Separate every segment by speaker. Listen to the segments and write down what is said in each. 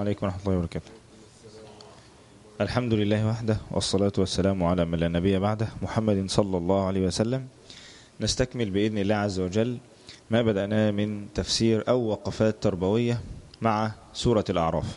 Speaker 1: عليكم ورحمة الله وبركاته الحمد لله وحده والصلاة والسلام على من لا نبي بعده محمد صلى الله عليه وسلم نستكمل بإذن الله عز وجل ما بدأناه من تفسير أو وقفات تربوية مع سورة الأعراف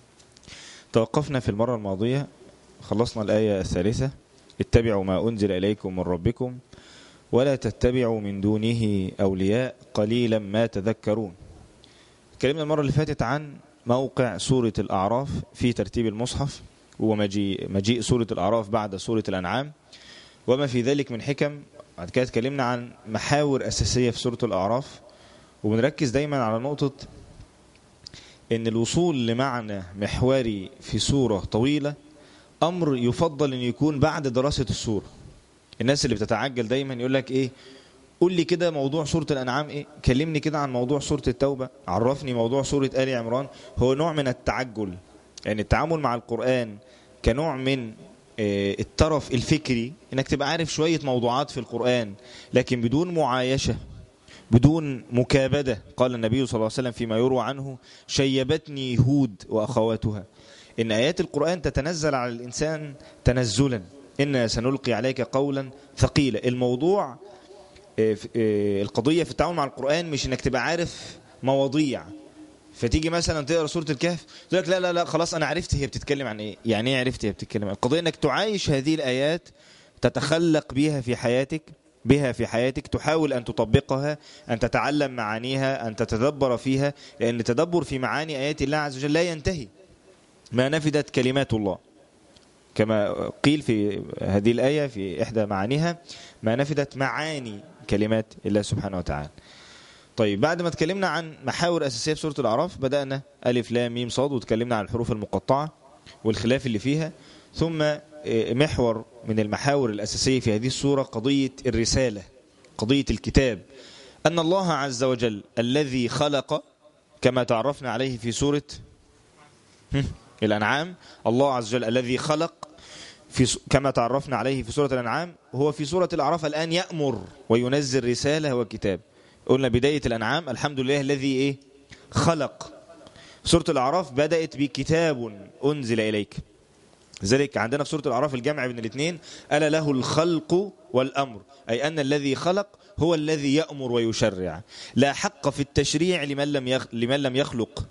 Speaker 1: توقفنا في المرة الماضية خلصنا الآية الثالثة اتبعوا ما أنزل إليكم من ربكم ولا تتبعوا من دونه أولياء قليلا ما تذكرون اتكلمنا المرة اللي فاتت عن موقع سورة الأعراف في ترتيب المصحف ومجيء مجيء سورة الأعراف بعد سورة الأنعام وما في ذلك من حكم بعد كده اتكلمنا عن محاور أساسية في سورة الأعراف وبنركز دايما على نقطة ان الوصول لمعنى محوري في سورة طويلة امر يفضل ان يكون بعد دراسة السورة الناس اللي بتتعجل دايما يقول لك ايه قول لي كده موضوع سورة الانعام ايه كلمني كده عن موضوع سورة التوبة عرفني موضوع سورة آل عمران هو نوع من التعجل يعني التعامل مع القرآن كنوع من الطرف الفكري انك تبقى عارف شوية موضوعات في القرآن لكن بدون معايشة بدون مكابدة قال النبي صلى الله عليه وسلم فيما يروى عنه شيبتني هود وأخواتها إن آيات القرآن تتنزل على الإنسان تنزلا إنا سنلقي عليك قولا ثقيلا الموضوع القضية في التعامل مع القرآن مش إنك تبقى عارف مواضيع فتيجي مثلا تقرا سوره الكهف تقول لك لا لا لا خلاص انا عرفت هي بتتكلم عن ايه يعني ايه عرفت هي بتتكلم عن القضيه انك تعايش هذه الايات تتخلق بها في حياتك بها في حياتك تحاول أن تطبقها أن تتعلم معانيها أن تتدبر فيها لأن التدبر في معاني آيات الله عز وجل لا ينتهي ما نفدت كلمات الله كما قيل في هذه الآية في إحدى معانيها ما نفدت معاني كلمات الله سبحانه وتعالى طيب بعد ما اتكلمنا عن محاور أساسية في سورة الأعراف بدأنا ألف لام ميم صاد وتكلمنا عن الحروف المقطعة والخلاف اللي فيها ثم محور من المحاور الأساسية في هذه السورة قضية الرسالة قضية الكتاب أن الله عز وجل الذي خلق كما تعرفنا عليه في سورة الأنعام الله عز وجل الذي خلق في كما تعرفنا عليه في سورة الأنعام هو في سورة الأعراف الآن يأمر وينزل رسالة وكتاب قلنا بداية الأنعام الحمد لله الذي إيه خلق سورة الأعراف بدأت بكتاب أنزل إليك لذلك عندنا في سورة الأعراف الجمع بين الاثنين ألا له الخلق والأمر أي أن الذي خلق هو الذي يأمر ويشرع لا حق في التشريع لمن لم يخ... لمن لم يخلق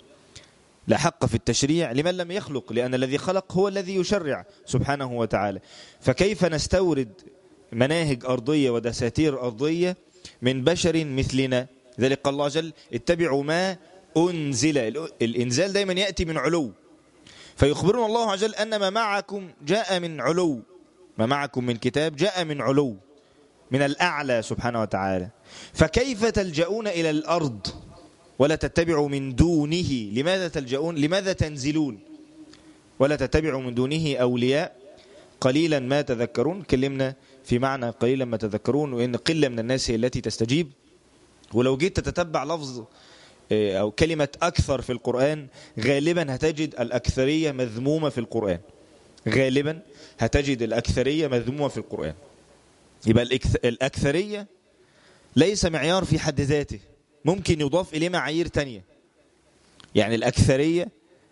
Speaker 1: لا حق في التشريع لمن لم يخلق لأن الذي خلق هو الذي يشرع سبحانه وتعالى فكيف نستورد مناهج أرضية ودساتير أرضية من بشر مثلنا ذلك قال الله جل اتبعوا ما أنزل الإنزال دايما يأتي من علو فيخبرنا الله عز وجل أن ما معكم جاء من علو ما معكم من كتاب جاء من علو من الأعلى سبحانه وتعالى فكيف تلجؤون إلى الأرض ولا تتبعوا من دونه لماذا تلجؤون لماذا تنزلون ولا تتبعوا من دونه أولياء قليلا ما تذكرون كلمنا في معنى قليلا ما تذكرون وإن قلة من الناس هي التي تستجيب ولو جيت تتبع لفظ أو كلمة أكثر في القرآن غالبا هتجد الأكثرية مذمومة في القرآن غالبا هتجد الأكثرية مذمومة في القرآن يبقى الأكثرية ليس معيار في حد ذاته ممكن يضاف إليه معايير تانية يعني الأكثرية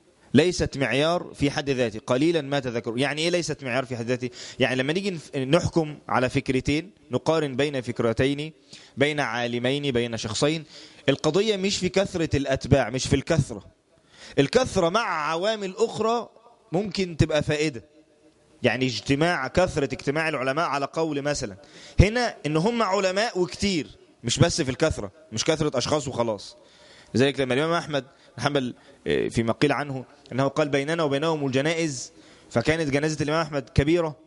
Speaker 1: ليست معيار في حد ذاته قليلا ما تذكر يعني إيه ليست معيار في حد ذاته يعني لما نيجي نحكم على فكرتين نقارن بين فكرتين بين عالمين بين شخصين القضية مش في كثرة الأتباع مش في الكثرة الكثرة مع عوامل أخرى ممكن تبقى فائدة يعني اجتماع كثرة اجتماع العلماء على قول مثلا هنا ان هم علماء وكتير مش بس في الكثرة مش كثرة أشخاص وخلاص لذلك لما الإمام أحمد حنبل فيما قيل عنه أنه قال بيننا وبينهم الجنائز فكانت جنازة الإمام أحمد كبيرة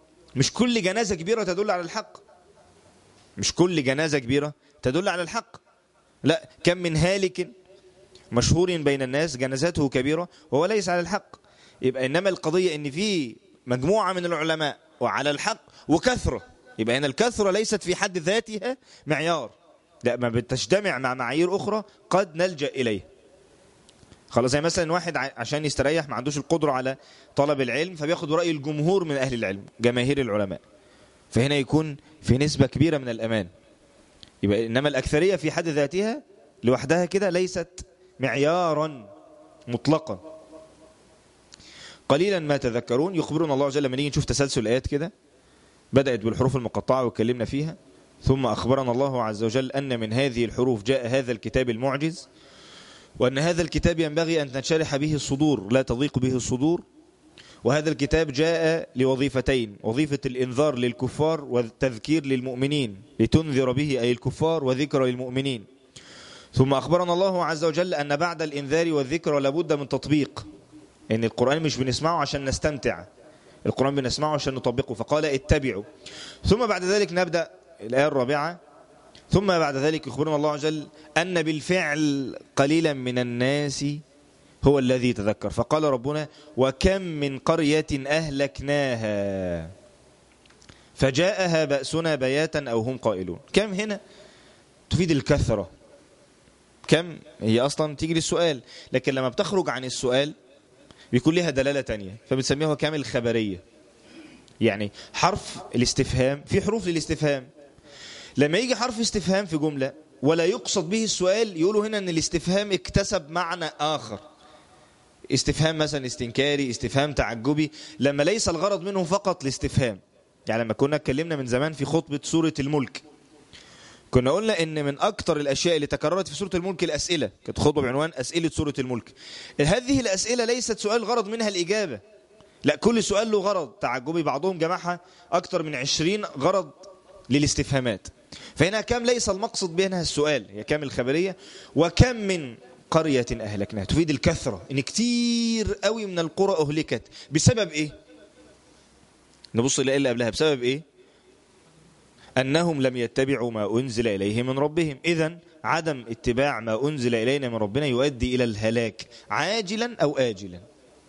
Speaker 1: مش كل جنازة كبيرة تدل على الحق مش كل جنازة كبيرة تدل على الحق لا كم من هالك مشهور بين الناس جنازته كبيرة وهو ليس على الحق يبقى إنما القضية إن في مجموعة من العلماء وعلى الحق وكثرة يبقى هنا الكثرة ليست في حد ذاتها معيار لا ما بتجتمع مع معايير أخرى قد نلجأ إليه خلاص زي مثلا واحد عشان يستريح ما عندوش القدرة على طلب العلم فبياخد رأي الجمهور من أهل العلم جماهير العلماء فهنا يكون في نسبة كبيرة من الأمان يبقى إنما الأكثرية في حد ذاتها لوحدها كده ليست معيارا مطلقا قليلا ما تذكرون يخبرنا الله عز وجل لما نيجي نشوف تسلسل الآيات كده بدأت بالحروف المقطعة واتكلمنا فيها ثم أخبرنا الله عز وجل أن من هذه الحروف جاء هذا الكتاب المعجز وأن هذا الكتاب ينبغي أن تنشرح به الصدور لا تضيق به الصدور وهذا الكتاب جاء لوظيفتين وظيفة الإنذار للكفار والتذكير للمؤمنين لتنذر به أي الكفار وذكر للمؤمنين ثم أخبرنا الله عز وجل أن بعد الإنذار والذكر لابد من تطبيق إن القرآن مش بنسمعه عشان نستمتع القرآن بنسمعه عشان نطبقه فقال اتبعوا ثم بعد ذلك نبدأ الآية الرابعة ثم بعد ذلك يخبرنا الله عز وجل أن بالفعل قليلا من الناس هو الذي تذكر فقال ربنا وكم من قرية أهلكناها فجاءها بأسنا بياتا أو هم قائلون كم هنا تفيد الكثرة كم هي أصلا تيجي للسؤال لكن لما بتخرج عن السؤال بيكون لها دلالة تانية فبنسميها كم الخبرية يعني حرف الاستفهام في حروف للاستفهام لما يجي حرف استفهام في جملة ولا يقصد به السؤال يقولوا هنا ان الاستفهام اكتسب معنى آخر استفهام مثلا استنكاري استفهام تعجبي لما ليس الغرض منه فقط الاستفهام يعني لما كنا اتكلمنا من زمان في خطبة سورة الملك كنا قلنا ان من اكتر الاشياء اللي تكررت في سورة الملك الاسئلة كانت خطبة بعنوان اسئلة سورة الملك هذه الاسئلة ليست سؤال غرض منها الاجابة لا كل سؤال له غرض تعجبي بعضهم جمعها اكتر من عشرين غرض للاستفهامات فهنا كم ليس المقصد بينها السؤال هي كم الخبرية وكم من قرية أهلكناها تفيد الكثرة إن كتير قوي من القرى أهلكت بسبب إيه نبص إلى اللي قبلها بسبب إيه أنهم لم يتبعوا ما أنزل إليهم من ربهم إذا عدم اتباع ما أنزل إلينا من ربنا يؤدي إلى الهلاك عاجلا أو آجلا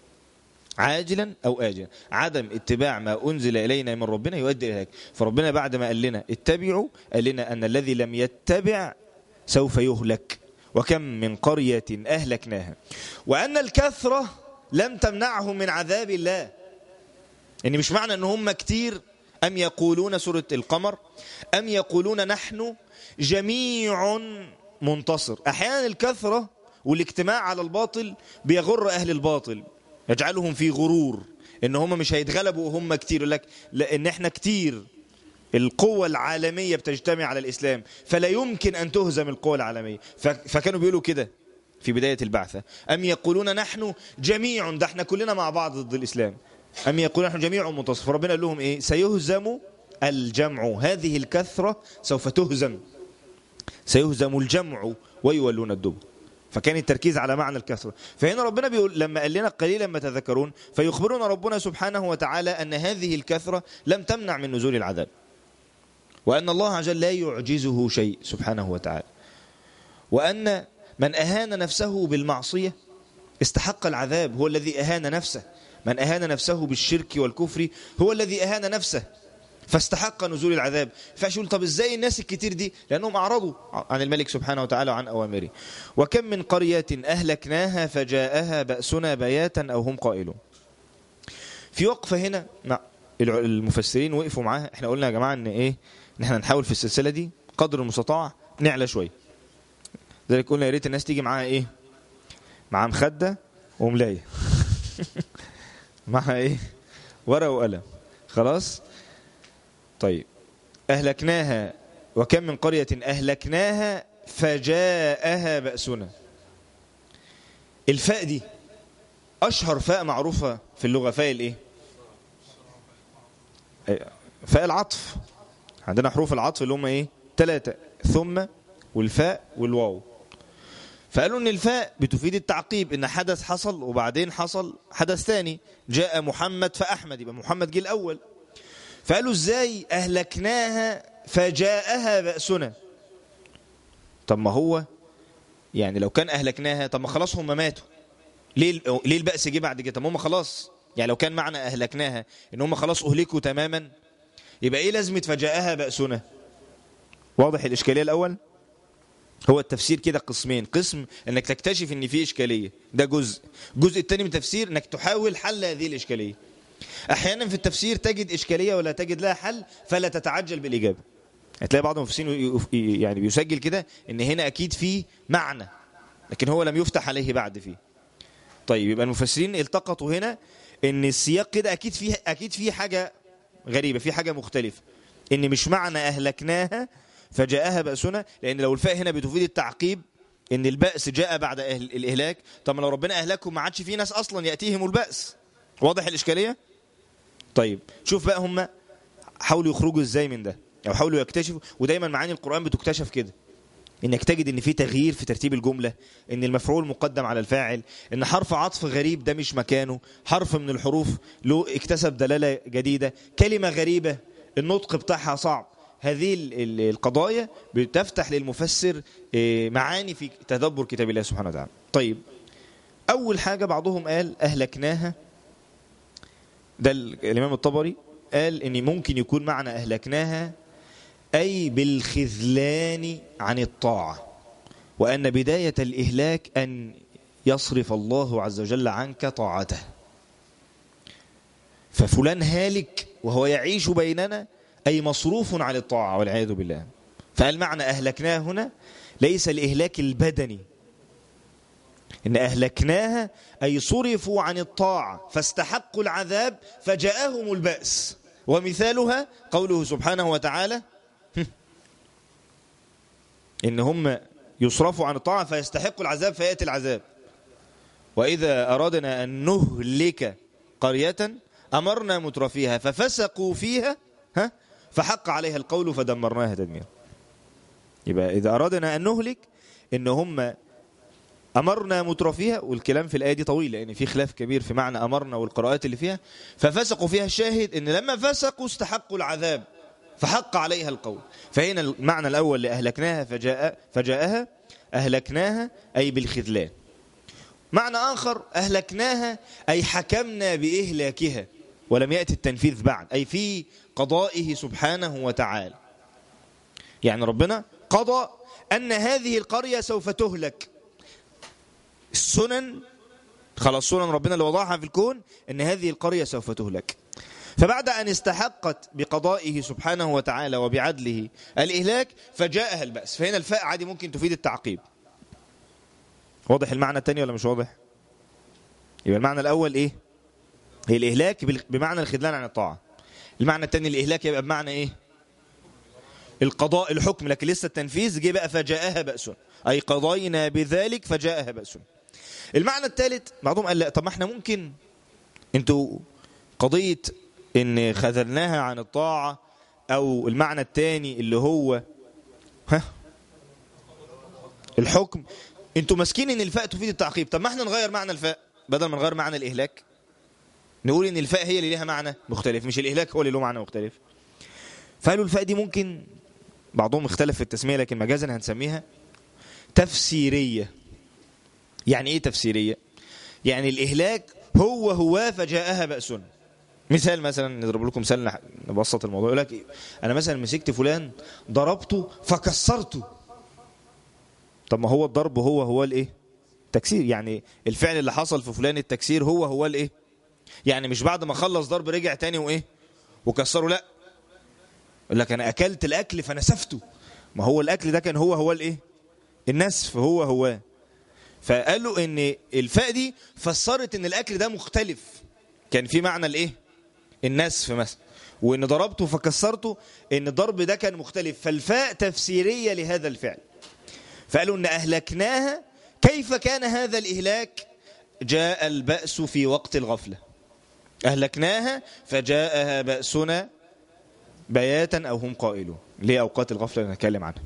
Speaker 1: عاجلا أو آجلا عدم اتباع ما أنزل إلينا من ربنا يؤدي إلى الهلاك فربنا بعد ما قال لنا اتبعوا قال لنا أن الذي لم يتبع سوف يهلك وكم من قرية أهلكناها وأن الكثرة لم تمنعهم من عذاب الله يعني مش معنى أن هم كتير أم يقولون سورة القمر أم يقولون نحن جميع منتصر أحيانا الكثرة والاجتماع على الباطل بيغر أهل الباطل يجعلهم في غرور ان هم مش هيتغلبوا وهم كتير لك لان احنا كتير القوة العالمية بتجتمع على الإسلام فلا يمكن أن تهزم القوة العالمية فكانوا بيقولوا كده في بداية البعثة أم يقولون نحن جميع ده احنا كلنا مع بعض ضد الإسلام أم يقولون نحن جميع منتصف فربنا قال لهم إيه سيهزم الجمع هذه الكثرة سوف تهزم سيهزم الجمع ويولون الدبر فكان التركيز على معنى الكثرة فهنا ربنا بيقول لما قال لنا قليلا ما تذكرون فيخبرنا ربنا سبحانه وتعالى أن هذه الكثرة لم تمنع من نزول العذاب وأن الله عز وجل لا يعجزه شيء سبحانه وتعالى وأن من أهان نفسه بالمعصية استحق العذاب هو الذي أهان نفسه من أهان نفسه بالشرك والكفر هو الذي أهان نفسه فاستحق نزول العذاب فاش يقول طب ازاي الناس الكتير دي لأنهم أعرضوا عن الملك سبحانه وتعالى وعن أوامره وكم من قرية أهلكناها فجاءها بأسنا بياتا أو هم قائلون في وقفة هنا مع المفسرين وقفوا معاها احنا قلنا يا جماعة ان ايه ان احنا نحاول في السلسلة دي قدر المستطاع نعلى شوية ذلك قلنا يا ريت الناس تيجي معاها ايه معاها مخدة وملاية معها ايه ورقة وقلم خلاص طيب أهلكناها وكم من قرية أهلكناها فجاءها بأسنا الفاء دي أشهر فاء معروفة في اللغة فاء الإيه فاء العطف عندنا حروف العطف اللي هم إيه ثلاثة ثم والفاء والواو فقالوا ان الفاء بتفيد التعقيب ان حدث حصل وبعدين حصل حدث ثاني جاء محمد فأحمد يبقى محمد جه الأول فقالوا ازاي اهلكناها فجاءها بأسنا طب ما هو يعني لو كان اهلكناها طب ما خلاص هم ماتوا ليه ليه البأس جه بعد كده طب هم خلاص يعني لو كان معنى اهلكناها ان هم خلاص اهلكوا تماما يبقى ايه لازمه فجاءها بأسنا واضح الاشكاليه الاول هو التفسير كده قسمين قسم انك تكتشف ان في اشكاليه ده جزء الجزء الثاني من التفسير انك تحاول حل هذه الاشكاليه احيانا في التفسير تجد اشكاليه ولا تجد لها حل فلا تتعجل بالاجابه هتلاقي بعض المفسرين يعني بيسجل كده ان هنا اكيد في معنى لكن هو لم يفتح عليه بعد فيه طيب يبقى المفسرين التقطوا هنا ان السياق كده اكيد فيه اكيد فيه حاجه غريبه في حاجه مختلفه ان مش معنى اهلكناها فجاءها بأسنا لان لو الفاء هنا بتفيد التعقيب ان البأس جاء بعد أهل الاهلاك طب لو ربنا اهلكهم ما عادش في ناس اصلا ياتيهم البأس واضح الاشكاليه طيب شوف بقى هم حاولوا يخرجوا ازاي من ده او حاولوا يكتشفوا ودايما معاني القرآن بتكتشف كده انك تجد ان في تغيير في ترتيب الجملة ان المفعول مقدم على الفاعل ان حرف عطف غريب ده مش مكانه حرف من الحروف له اكتسب دلالة جديدة كلمة غريبة النطق بتاعها صعب هذه القضايا بتفتح للمفسر معاني في تدبر كتاب الله سبحانه وتعالى طيب أول حاجة بعضهم قال أهلكناها ده الإمام الطبري قال إن ممكن يكون معنى أهلكناها أي بالخذلان عن الطاعة وأن بداية الإهلاك أن يصرف الله عز وجل عنك طاعته ففلان هالك وهو يعيش بيننا أي مصروف عن الطاعة والعياذ بالله فقال معنى أهلكناه هنا ليس الإهلاك البدني إن أهلكناها أي صرفوا عن الطاعة فاستحقوا العذاب فجاءهم البأس ومثالها قوله سبحانه وتعالى إن هم يصرفوا عن الطاعة فيستحقوا العذاب فيأتي العذاب وإذا أرادنا أن نهلك قرية أمرنا مترفيها ففسقوا فيها ها فحق عليها القول فدمرناها تدميرا يبقى إذا أرادنا أن نهلك إن هم أمرنا مترفيها والكلام في الآية دي طويل لأن في خلاف كبير في معنى أمرنا والقراءات اللي فيها ففسقوا فيها الشاهد إن لما فسقوا استحقوا العذاب فحق عليها القول فهنا المعنى الأول لأهلكناها فجاء فجاءها أهلكناها أي بالخذلان معنى آخر أهلكناها أي حكمنا بإهلاكها ولم يأتي التنفيذ بعد أي في قضائه سبحانه وتعالى يعني ربنا قضى أن هذه القرية سوف تهلك السنن خلاص سنن ربنا اللي وضعها في الكون أن هذه القرية سوف تهلك فبعد أن استحقت بقضائه سبحانه وتعالى وبعدله الإهلاك فجاءها البأس فهنا الفاء عادي ممكن تفيد التعقيب واضح المعنى الثاني ولا مش واضح يبقى المعنى الأول إيه هي الإهلاك بمعنى الخذلان عن الطاعة المعنى الثاني الإهلاك يبقى بمعنى إيه القضاء الحكم لكن لسه التنفيذ جه بقى فجاءها بأس أي قضينا بذلك فجاءها بأس المعنى الثالث بعضهم قال لا طب ما احنا ممكن انتوا قضية ان خذلناها عن الطاعة او المعنى الثاني اللي هو ها الحكم انتوا ماسكين ان الفاء تفيد التعقيب طب ما احنا نغير معنى الفاء بدل ما نغير معنى الاهلاك نقول ان الفاء هي اللي ليها معنى مختلف مش الاهلاك هو اللي له معنى مختلف فقالوا الفاء دي ممكن بعضهم اختلف في التسمية لكن مجازا هنسميها تفسيرية يعني ايه تفسيرية يعني الاهلاك هو هو فجاءها بأسنا مثال مثلا نضرب لكم مثال نبسط الموضوع يقول لك انا مثلا مسكت فلان ضربته فكسرته طب ما هو الضرب هو هو الايه تكسير يعني الفعل اللي حصل في فلان التكسير هو هو الايه يعني مش بعد ما خلص ضرب رجع تاني وايه وكسره لا يقول لك انا اكلت الاكل فنسفته ما هو الاكل ده كان هو هو الايه النسف هو هو فقالوا ان الفاء دي فسرت ان الاكل ده مختلف كان في معنى الايه النسف مثلا وان ضربته فكسرته ان الضرب ده كان مختلف فالفاء تفسيرية لهذا الفعل فقالوا ان اهلكناها كيف كان هذا الاهلاك جاء البأس في وقت الغفلة اهلكناها فجاءها بأسنا بياتا او هم قائلون ليه اوقات الغفلة اللي نتكلم عنها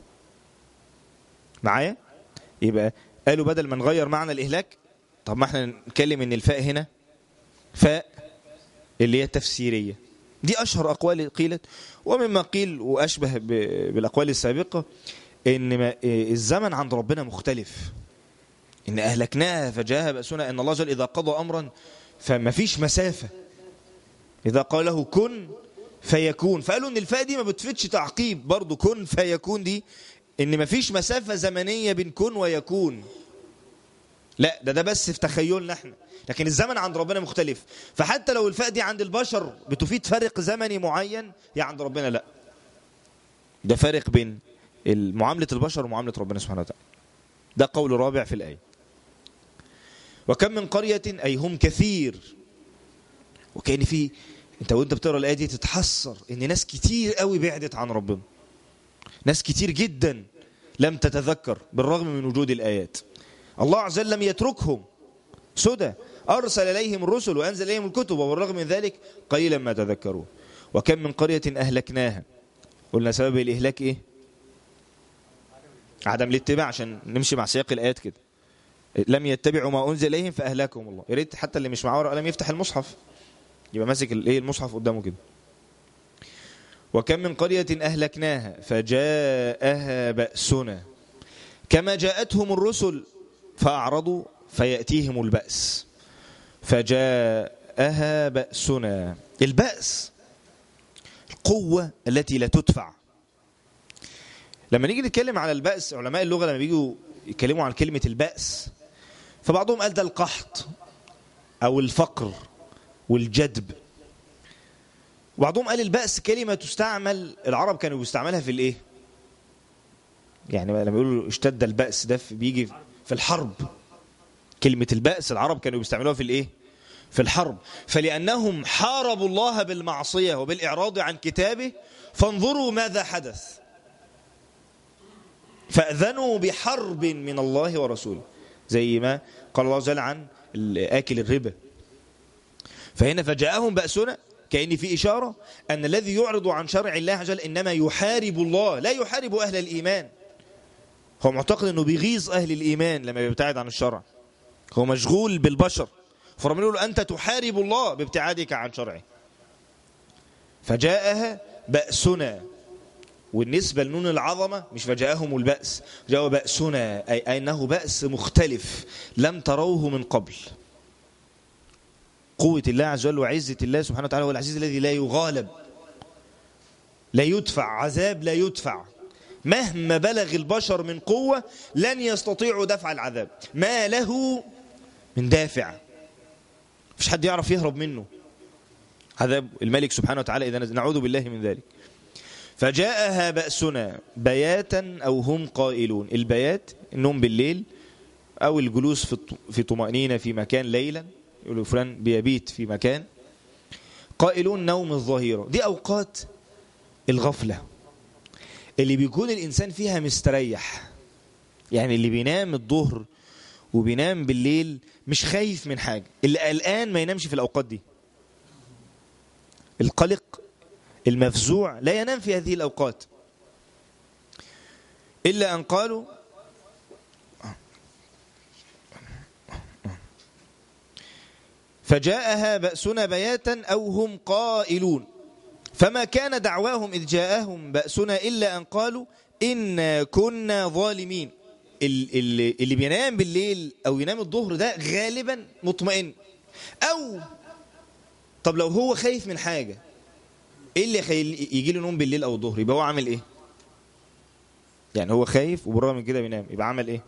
Speaker 1: معايا يبقى قالوا بدل ما نغير معنى الإهلاك طب ما احنا نتكلم ان الفاء هنا فاء اللي هي تفسيرية دي أشهر أقوال قيلت ومما قيل وأشبه بالأقوال السابقة ان الزمن عند ربنا مختلف ان أهلكناها فجاءها بأسنا ان الله جل إذا قضى أمرا فما فيش مسافة إذا قال له كن فيكون فقالوا ان الفاء دي ما بتفيدش تعقيب برضو كن فيكون دي ان مفيش مسافة زمنية بين كن ويكون لا ده ده بس في تخيلنا احنا لكن الزمن عند ربنا مختلف فحتى لو الفاء دي عند البشر بتفيد فرق زمني معين يا عند ربنا لا ده فرق بين معاملة البشر ومعاملة ربنا سبحانه وتعالى ده قول رابع في الآية وكم من قرية أي هم كثير وكأن في انت وانت بتقرا الايه دي تتحسر ان ناس كتير قوي بعدت عن ربنا ناس كتير جدا لم تتذكر بالرغم من وجود الايات الله عز وجل لم يتركهم سدى ارسل اليهم الرسل وانزل اليهم الكتب وبالرغم من ذلك قليلا ما تذكرون وكم من قريه اهلكناها قلنا سبب الاهلاك ايه عدم الاتباع عشان نمشي مع سياق الايات كده لم يتبعوا ما انزل اليهم فاهلكهم الله يا ريت حتى اللي مش معاه ورقه قلم يفتح المصحف يبقى ماسك الايه المصحف قدامه كده وكم من قرية أهلكناها فجاءها بأسنا كما جاءتهم الرسل فأعرضوا فيأتيهم البأس فجاءها بأسنا البأس القوة التي لا تدفع لما نيجي نتكلم على البأس علماء اللغة لما بيجوا يتكلموا عن كلمة البأس فبعضهم قال ده القحط أو الفقر والجدب وبعضهم قال البأس كلمة تستعمل العرب كانوا بيستعملها في الايه يعني لما بيقولوا اشتد البأس ده بيجي في الحرب كلمة البأس العرب كانوا بيستعملوها في الايه في الحرب فلأنهم حاربوا الله بالمعصية وبالإعراض عن كتابه فانظروا ماذا حدث فأذنوا بحرب من الله ورسوله زي ما قال الله جل عن آكل الربا فهنا فجاءهم بأسنا كأن في إشارة أن الذي يعرض عن شرع الله عز وجل إنما يحارب الله لا يحارب أهل الإيمان هو معتقد أنه بيغيظ أهل الإيمان لما يبتعد عن الشرع هو مشغول بالبشر فربنا له أنت تحارب الله بابتعادك عن شرعه فجاءها بأسنا والنسبة لنون العظمة مش فجاءهم البأس جاء بأسنا أي أنه بأس مختلف لم تروه من قبل قوة الله عز وجل وعزة الله سبحانه وتعالى هو العزيز الذي لا يغالب لا يدفع عذاب لا يدفع مهما بلغ البشر من قوة لن يستطيعوا دفع العذاب ما له من دافع مش حد يعرف يهرب منه عذاب الملك سبحانه وتعالى إذا نعوذ بالله من ذلك فجاءها بأسنا بياتا أو هم قائلون البيات النوم بالليل أو الجلوس في طمأنينة في مكان ليلا يقولوا فلان بيبيت في مكان قائلون نوم الظهيرة دي أوقات الغفلة اللي بيكون الإنسان فيها مستريح يعني اللي بينام الظهر وبينام بالليل مش خايف من حاجة اللي قلقان ما ينامش في الأوقات دي القلق المفزوع لا ينام في هذه الأوقات إلا أن قالوا فجاءها بأسنا بياتا أو هم قائلون فما كان دعواهم إذ جاءهم بأسنا إلا أن قالوا إنا كنا ظالمين اللي, اللي بينام بالليل أو ينام الظهر ده غالبا مطمئن أو طب لو هو خايف من حاجة إيه اللي يجي له نوم بالليل أو الظهر يبقى هو عامل إيه يعني هو خايف وبالرغم من كده بينام يبقى عمل إيه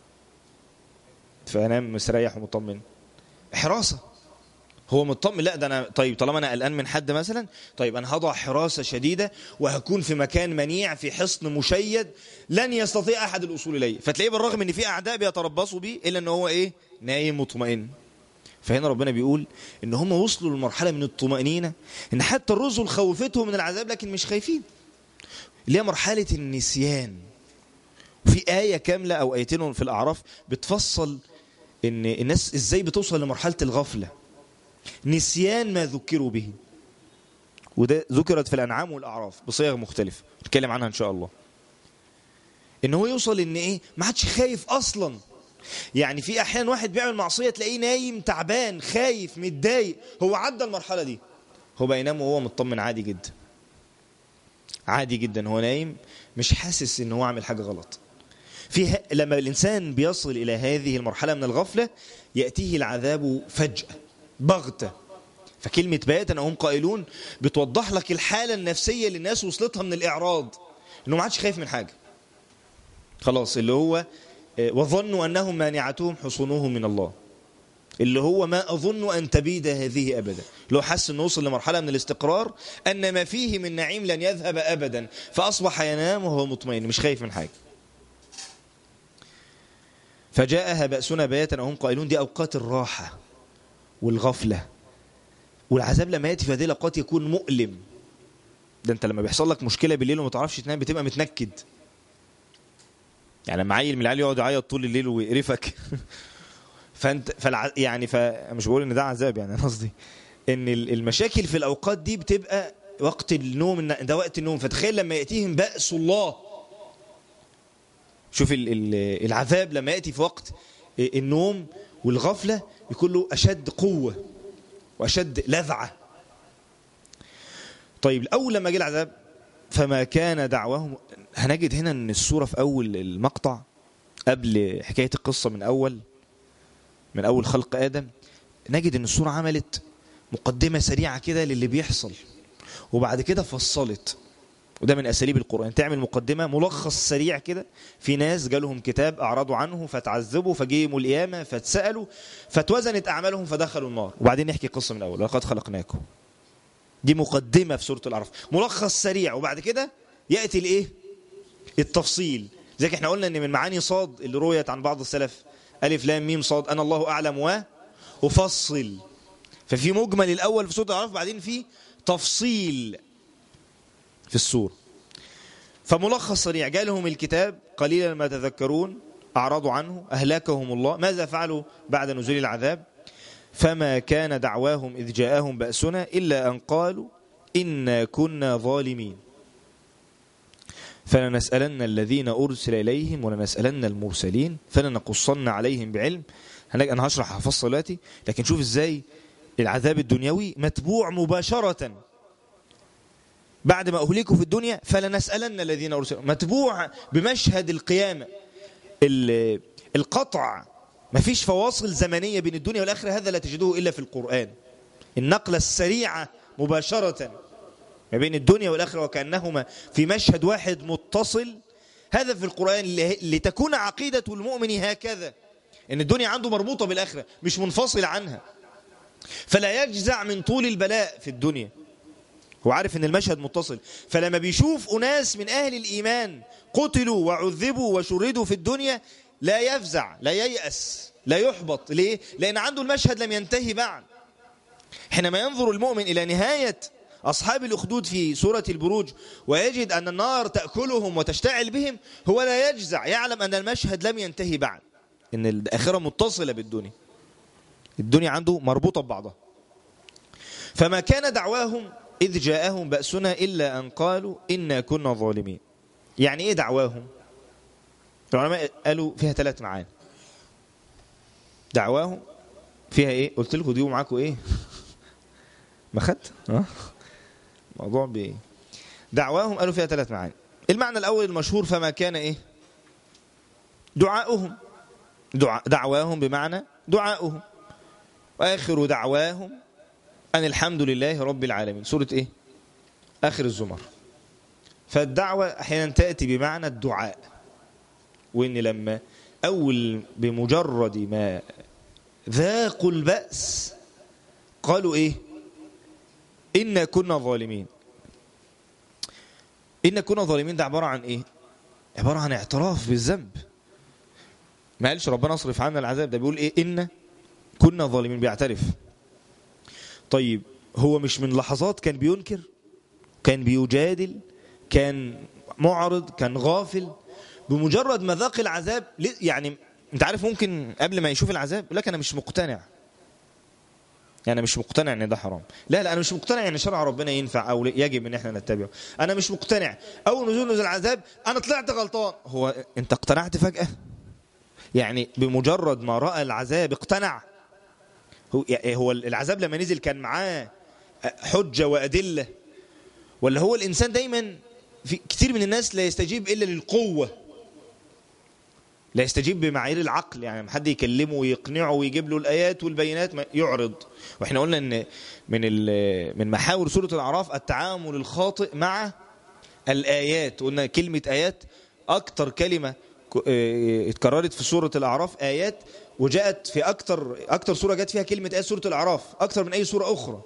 Speaker 1: فأنام مستريح ومطمن حراسة هو مطمن لا ده انا طيب طالما انا قلقان من حد مثلا طيب انا هضع حراسه شديده وهكون في مكان منيع في حصن مشيد لن يستطيع احد الوصول اليه فتلاقيه بالرغم ان في اعداء بيتربصوا بيه الا ان هو ايه نايم مطمئن فهنا ربنا بيقول ان هم وصلوا لمرحله من الطمانينه ان حتى الرسل خوفتهم من العذاب لكن مش خايفين اللي هي مرحله النسيان وفي ايه كامله او ايتين في الاعراف بتفصل ان الناس ازاي بتوصل لمرحله الغفله نسيان ما ذكروا به وده ذكرت في الأنعام والأعراف بصيغ مختلفة نتكلم عنها إن شاء الله إن هو يوصل إن إيه ما عادش خايف أصلا يعني في أحيان واحد بيعمل معصية تلاقيه نايم تعبان خايف متضايق هو عدى المرحلة دي هو بقى ينام وهو مطمن عادي جدا عادي جدا هو نايم مش حاسس إن هو عامل حاجة غلط في لما الإنسان بيصل إلى هذه المرحلة من الغفلة يأتيه العذاب فجأة بغتة فكلمة بياتا هم قائلون بتوضح لك الحالة النفسية اللي الناس وصلتها من الإعراض إنه ما عادش خايف من حاجة خلاص اللي هو وظنوا أنهم مانعتهم حصونهم من الله اللي هو ما أظن أن تبيد هذه أبدا لو حس أنه وصل لمرحلة من الاستقرار أن ما فيه من نعيم لن يذهب أبدا فأصبح ينام وهو مطمئن مش خايف من حاجة فجاءها بأسنا بياتا وهم قائلون دي أوقات الراحة والغفلة والعذاب لما ياتي في هذه الاوقات يكون مؤلم ده انت لما بيحصل لك مشكله بالليل وما تعرفش تنام بتبقى متنكد يعني لما عيل من العيال يقعد يعيط طول الليل ويقرفك فانت فالع... يعني فمش بقول ان ده عذاب يعني انا قصدي ان المشاكل في الاوقات دي بتبقى وقت النوم ده وقت النوم فتخيل لما ياتيهم باس الله شوف ال... ال... العذاب لما ياتي في وقت النوم والغفله يكون له اشد قوه واشد لذعه طيب الاول لما جه العذاب فما كان دعواهم هنجد هنا ان الصوره في اول المقطع قبل حكايه القصه من اول من اول خلق ادم نجد ان الصوره عملت مقدمه سريعه كده للي بيحصل وبعد كده فصلت وده من اساليب القران تعمل مقدمه ملخص سريع كده في ناس جالهم كتاب اعرضوا عنه فتعذبوا فجيموا القيامه فاتسالوا فتوزنت اعمالهم فدخلوا النار وبعدين نحكي قصه من الاول لقد خلقناكم دي مقدمه في سوره الاعراف ملخص سريع وبعد كده ياتي الايه التفصيل زي احنا قلنا ان من معاني صاد اللي رويت عن بعض السلف الف لام ميم صاد انا الله اعلم وافصل ففي مجمل الاول في سوره الاعراف بعدين في تفصيل في السورة فملخص سريع جالهم الكتاب قليلا ما تذكرون أعرضوا عنه أهلكهم الله ماذا فعلوا بعد نزول العذاب فما كان دعواهم إذ جاءهم بأسنا إلا أن قالوا إنا كنا ظالمين فلنسألن الذين أرسل إليهم ولنسألن المرسلين فلنقصن عليهم بعلم أنا هشرح هفصل دلوقتي لكن شوف إزاي العذاب الدنيوي متبوع مباشرة بعد ما أهلكوا في الدنيا فلنسألن الذين أرسلوا متبوع بمشهد القيامة القطع ما فيش فواصل زمنية بين الدنيا والآخرة هذا لا تجدوه إلا في القرآن النقلة السريعة مباشرة ما بين الدنيا والآخرة وكأنهما في مشهد واحد متصل هذا في القرآن لتكون عقيدة المؤمن هكذا ان الدنيا عنده مربوطة بالآخرة مش منفصل عنها فلا يجزع من طول البلاء في الدنيا هو عارف ان المشهد متصل فلما بيشوف أناس من أهل الإيمان قتلوا وعذبوا وشردوا في الدنيا لا يفزع لا ييأس لا يحبط ليه؟ لأن عنده المشهد لم ينتهي بعد حينما ينظر المؤمن إلى نهاية أصحاب الأخدود في سورة البروج ويجد أن النار تأكلهم وتشتعل بهم هو لا يجزع يعلم أن المشهد لم ينتهي بعد إن الآخرة متصلة بالدنيا الدنيا عنده مربوطة ببعضها فما كان دعواهم إذ جاءهم بأسنا إلا أن قالوا إنا كنا ظالمين يعني إيه دعواهم العلماء قالوا فيها ثلاث معاني دعواهم فيها إيه قلت لكم دي معاكم إيه ما خدت اه موضوع ب دعواهم قالوا فيها ثلاث معاني المعنى الأول المشهور فما كان إيه دعاؤهم دعا دعواهم بمعنى دعاؤهم وآخر دعواهم أن الحمد لله رب العالمين سورة إيه آخر الزمر فالدعوة أحيانا تأتي بمعنى الدعاء وإن لما أول بمجرد ما ذاقوا البأس قالوا إيه إنا كنا ظالمين إنا كنا ظالمين ده عبارة عن إيه عبارة عن اعتراف بالذنب ما قالش ربنا اصرف عنا العذاب ده بيقول إيه إنا كنا ظالمين بيعترف طيب هو مش من لحظات كان بينكر كان بيجادل كان معرض كان غافل بمجرد ما ذاق العذاب يعني انت عارف ممكن قبل ما يشوف العذاب يقول لك انا مش مقتنع يعني مش مقتنع ان ده حرام لا لا انا مش مقتنع ان شرع ربنا ينفع او يجب ان احنا نتبعه انا مش مقتنع اول نزول نزول العذاب انا طلعت غلطان هو انت اقتنعت فجأة يعني بمجرد ما رأى العذاب اقتنع هو هو العذاب لما نزل كان معاه حجة وأدلة ولا هو الإنسان دايما في كتير من الناس لا يستجيب إلا للقوة لا يستجيب بمعايير العقل يعني حد يكلمه ويقنعه ويجيب له الآيات والبينات يعرض واحنا قلنا ان من من محاور سورة الأعراف التعامل الخاطئ مع الآيات قلنا كلمة آيات أكتر كلمة اتكررت في سورة الأعراف آيات وجاءت في أكتر أكتر سورة جاءت فيها كلمة آيات سورة الأعراف أكتر من أي سورة أخرى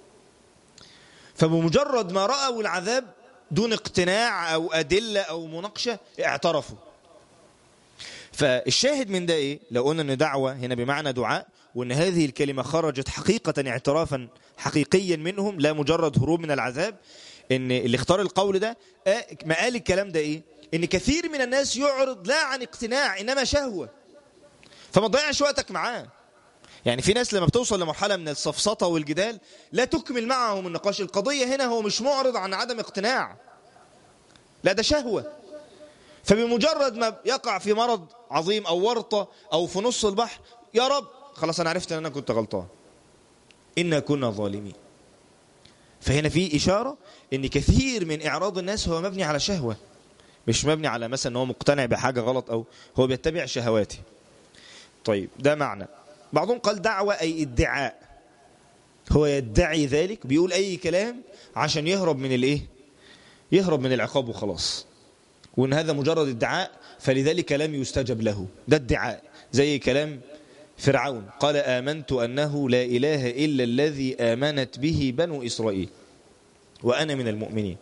Speaker 1: فبمجرد ما رأوا العذاب دون اقتناع أو أدلة أو مناقشة اعترفوا فالشاهد من ده إيه لو قلنا أن دعوة هنا بمعنى دعاء وأن هذه الكلمة خرجت حقيقة اعترافا حقيقيا منهم لا مجرد هروب من العذاب ان اللي اختار القول ده آه، ما قال الكلام ده ايه ان كثير من الناس يعرض لا عن اقتناع انما شهوة فما تضيعش وقتك معاه يعني في ناس لما بتوصل لمرحلة من السفسطة والجدال لا تكمل معهم النقاش القضية هنا هو مش معرض عن عدم اقتناع لا ده شهوة فبمجرد ما يقع في مرض عظيم أو ورطة أو في نص البحر يا رب خلاص أنا عرفت أن أنا كنت غلطان إنا كنا ظالمين فهنا في إشارة أن كثير من إعراض الناس هو مبني على شهوة مش مبني على مثلا أنه مقتنع بحاجة غلط أو هو بيتبع شهواته طيب ده معنى بعضهم قال دعوة أي ادعاء هو يدعي ذلك بيقول أي كلام عشان يهرب من الإيه يهرب من العقاب وخلاص وإن هذا مجرد ادعاء فلذلك لم يستجب له ده ادعاء زي كلام فرعون قال آمنت أنه لا إله إلا الذي آمنت به بنو إسرائيل وأنا من المؤمنين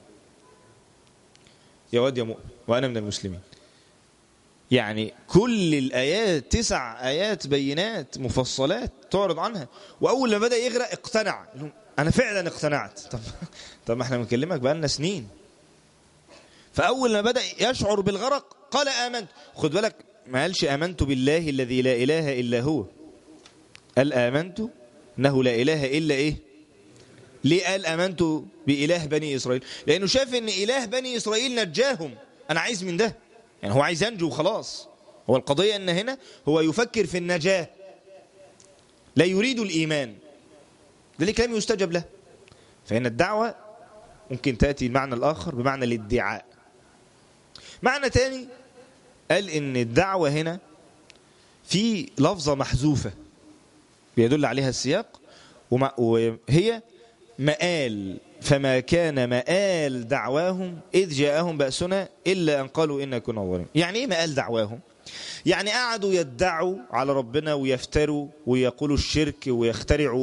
Speaker 1: يا واد يا مؤمن وأنا من المسلمين يعني كل الآيات تسع آيات بينات مفصلات تعرض عنها وأول ما بدأ يغرق اقتنع أنا فعلا اقتنعت طب, طب ما احنا بنكلمك بقالنا سنين فأول ما بدأ يشعر بالغرق قال آمنت خد بالك ما قالش آمنت بالله الذي لا إله إلا هو قال آمنت أنه لا إله إلا إيه ليه قال آمنت بإله بني إسرائيل لأنه شاف أن إله بني إسرائيل نجاهم أنا عايز من ده يعني هو عايز ينجو وخلاص هو القضية أن هنا هو يفكر في النجاة لا يريد الإيمان ذلك لم يستجب له فهنا الدعوة ممكن تأتي المعنى الآخر بمعنى الادعاء معنى تاني قال ان الدعوة هنا في لفظة محذوفة بيدل عليها السياق وهي مآل فما كان مآل دعواهم إذ جاءهم بأسنا إلا أن قالوا إنا كنا ظالمين يعني إيه مآل دعواهم يعني قعدوا يدعوا على ربنا ويفتروا ويقولوا الشرك ويخترعوا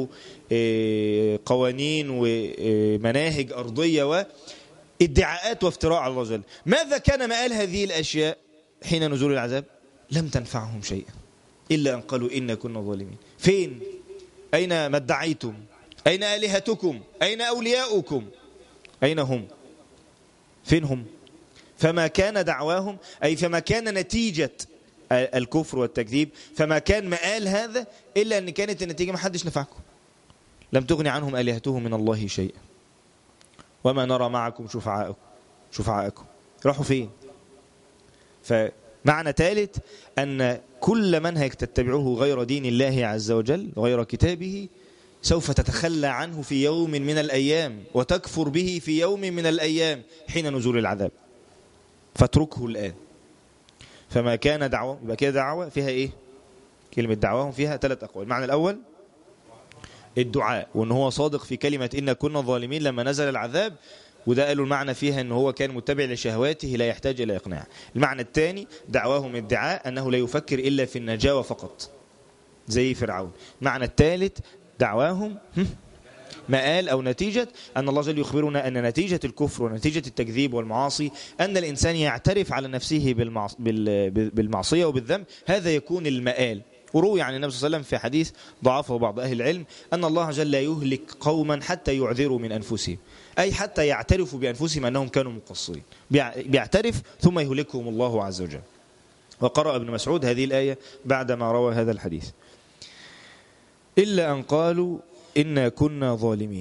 Speaker 1: قوانين ومناهج أرضية وادعاءات وافتراء على الله جل ماذا كان مآل هذه الأشياء حين نزول العذاب لم تنفعهم شيئا إلا أن قالوا إنا كنا ظالمين فين أين ما ادعيتم أين آلهتكم أين أولياؤكم أين هم فين هم فما كان دعواهم أي فما كان نتيجة الكفر والتكذيب فما كان مآل هذا إلا أن كانت النتيجة ما حدش نفعكم لم تغني عنهم آلهتهم من الله شيئا وما نرى معكم شفعاءكم شفعاءكم راحوا فين فمعنى ثالث أن كل منهج تتبعه غير دين الله عز وجل غير كتابه سوف تتخلى عنه في يوم من الأيام وتكفر به في يوم من الأيام حين نزول العذاب فاتركه الآن فما كان دعوة يبقى كده دعوة فيها إيه كلمة دعواهم فيها ثلاث أقوال المعنى الأول الدعاء وأن هو صادق في كلمة إن كنا ظالمين لما نزل العذاب وده قالوا المعنى فيها أنه هو كان متبع لشهواته لا يحتاج إلى إقناع المعنى الثاني دعواهم ادعاء أنه لا يفكر إلا في النجاة فقط زي فرعون المعنى الثالث دعواهم مآل أو نتيجة أن الله جل يخبرنا أن نتيجة الكفر ونتيجة التكذيب والمعاصي أن الإنسان يعترف على نفسه بالمعصية وبالذنب هذا يكون المآل وروي عن النبي صلى الله عليه وسلم في حديث ضعفه بعض أهل العلم أن الله جل يهلك قوما حتى يعذروا من أنفسهم أي حتى يعترفوا بأنفسهم أنهم كانوا مقصرين بيعترف ثم يهلكهم الله عز وجل وقرأ ابن مسعود هذه الآية بعدما روى هذا الحديث إلا أن قالوا إنا كنا ظالمين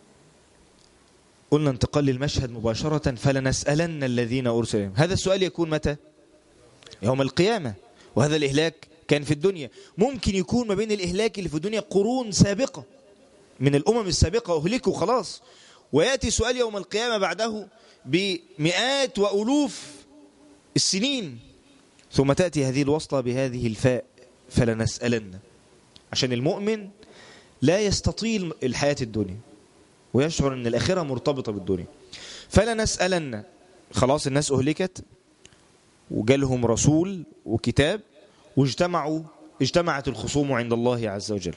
Speaker 1: قلنا انتقال للمشهد مباشرة فلنسألن الذين أرسلهم هذا السؤال يكون متى يوم القيامة وهذا الإهلاك كان في الدنيا ممكن يكون ما بين الإهلاك اللي في الدنيا قرون سابقة من الأمم السابقة أهلكوا خلاص ويأتي سؤال يوم القيامة بعده بمئات وألوف السنين ثم تأتي هذه الوصلة بهذه الفاء فلنسألن عشان المؤمن لا يستطيل الحياة الدنيا ويشعر أن الآخرة مرتبطة بالدنيا فلنسألن خلاص الناس أهلكت وجالهم رسول وكتاب واجتمعوا اجتمعت الخصوم عند الله عز وجل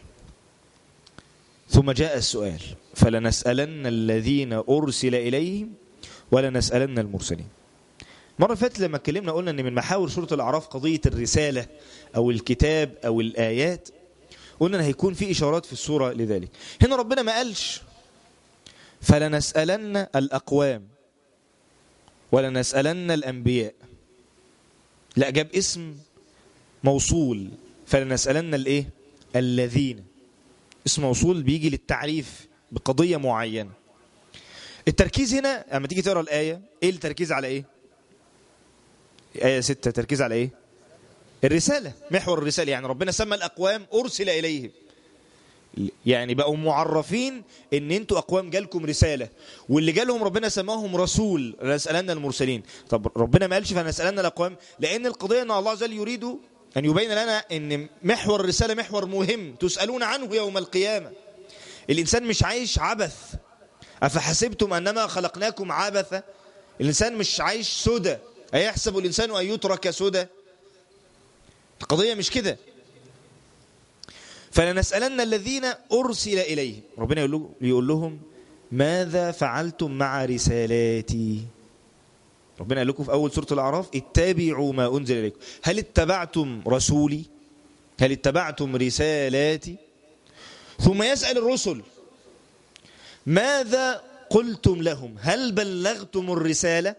Speaker 1: ثم جاء السؤال فلنسألن الذين أرسل إليهم ولنسألن المرسلين مرة فاتت لما اتكلمنا قلنا أن من محاور سورة الأعراف قضية الرسالة أو الكتاب أو الآيات قلنا ان هيكون في اشارات في السوره لذلك هنا ربنا ما قالش فلنسالن الاقوام ولنسالن الانبياء لا جاب اسم موصول فلنسالن الايه الذين اسم موصول بيجي للتعريف بقضيه معينه التركيز هنا لما تيجي تقرا الايه ايه التركيز على ايه ايه 6 تركيز على ايه الرساله محور الرساله يعني ربنا سمى الاقوام ارسل اليهم يعني بقوا معرفين ان انتوا اقوام جالكم رساله واللي جالهم ربنا سماهم رسول لنسالن المرسلين طب ربنا ما قالش فنسالن الاقوام لان القضيه ان الله عز وجل يريد ان يبين لنا ان محور الرساله محور مهم تسالون عنه يوم القيامه الانسان مش عايش عبث افحسبتم انما خلقناكم عبثا الانسان مش عايش سدى ايحسب الانسان ان يترك سدى القضيه مش كده فلنسألن الذين أرسل إليهم ربنا يقول لهم ماذا فعلتم مع رسالاتي ربنا قال لكم في أول سورة الأعراف اتبعوا ما أنزل إليكم هل اتبعتم رسولي هل اتبعتم رسالاتي ثم يسأل الرسل ماذا قلتم لهم هل بلغتم الرسالة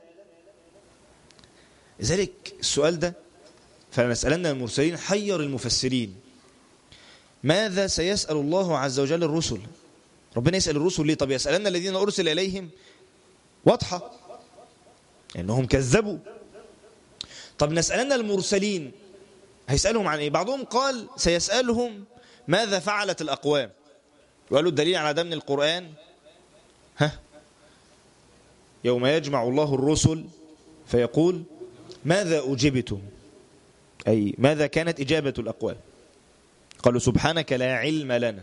Speaker 1: لذلك السؤال ده فلنسألن المرسلين حير المفسرين ماذا سيسأل الله عز وجل الرسل ربنا يسأل الرسل ليه طب يسألن الذين أرسل إليهم واضحة لأنهم كذبوا طب نسألن المرسلين هيسألهم عن إيه بعضهم قال سيسألهم ماذا فعلت الأقوام وقالوا الدليل على ده من القرآن ها يوم يجمع الله الرسل فيقول ماذا أجبتم أي ماذا كانت إجابة الأقوام قالوا سبحانك لا علم لنا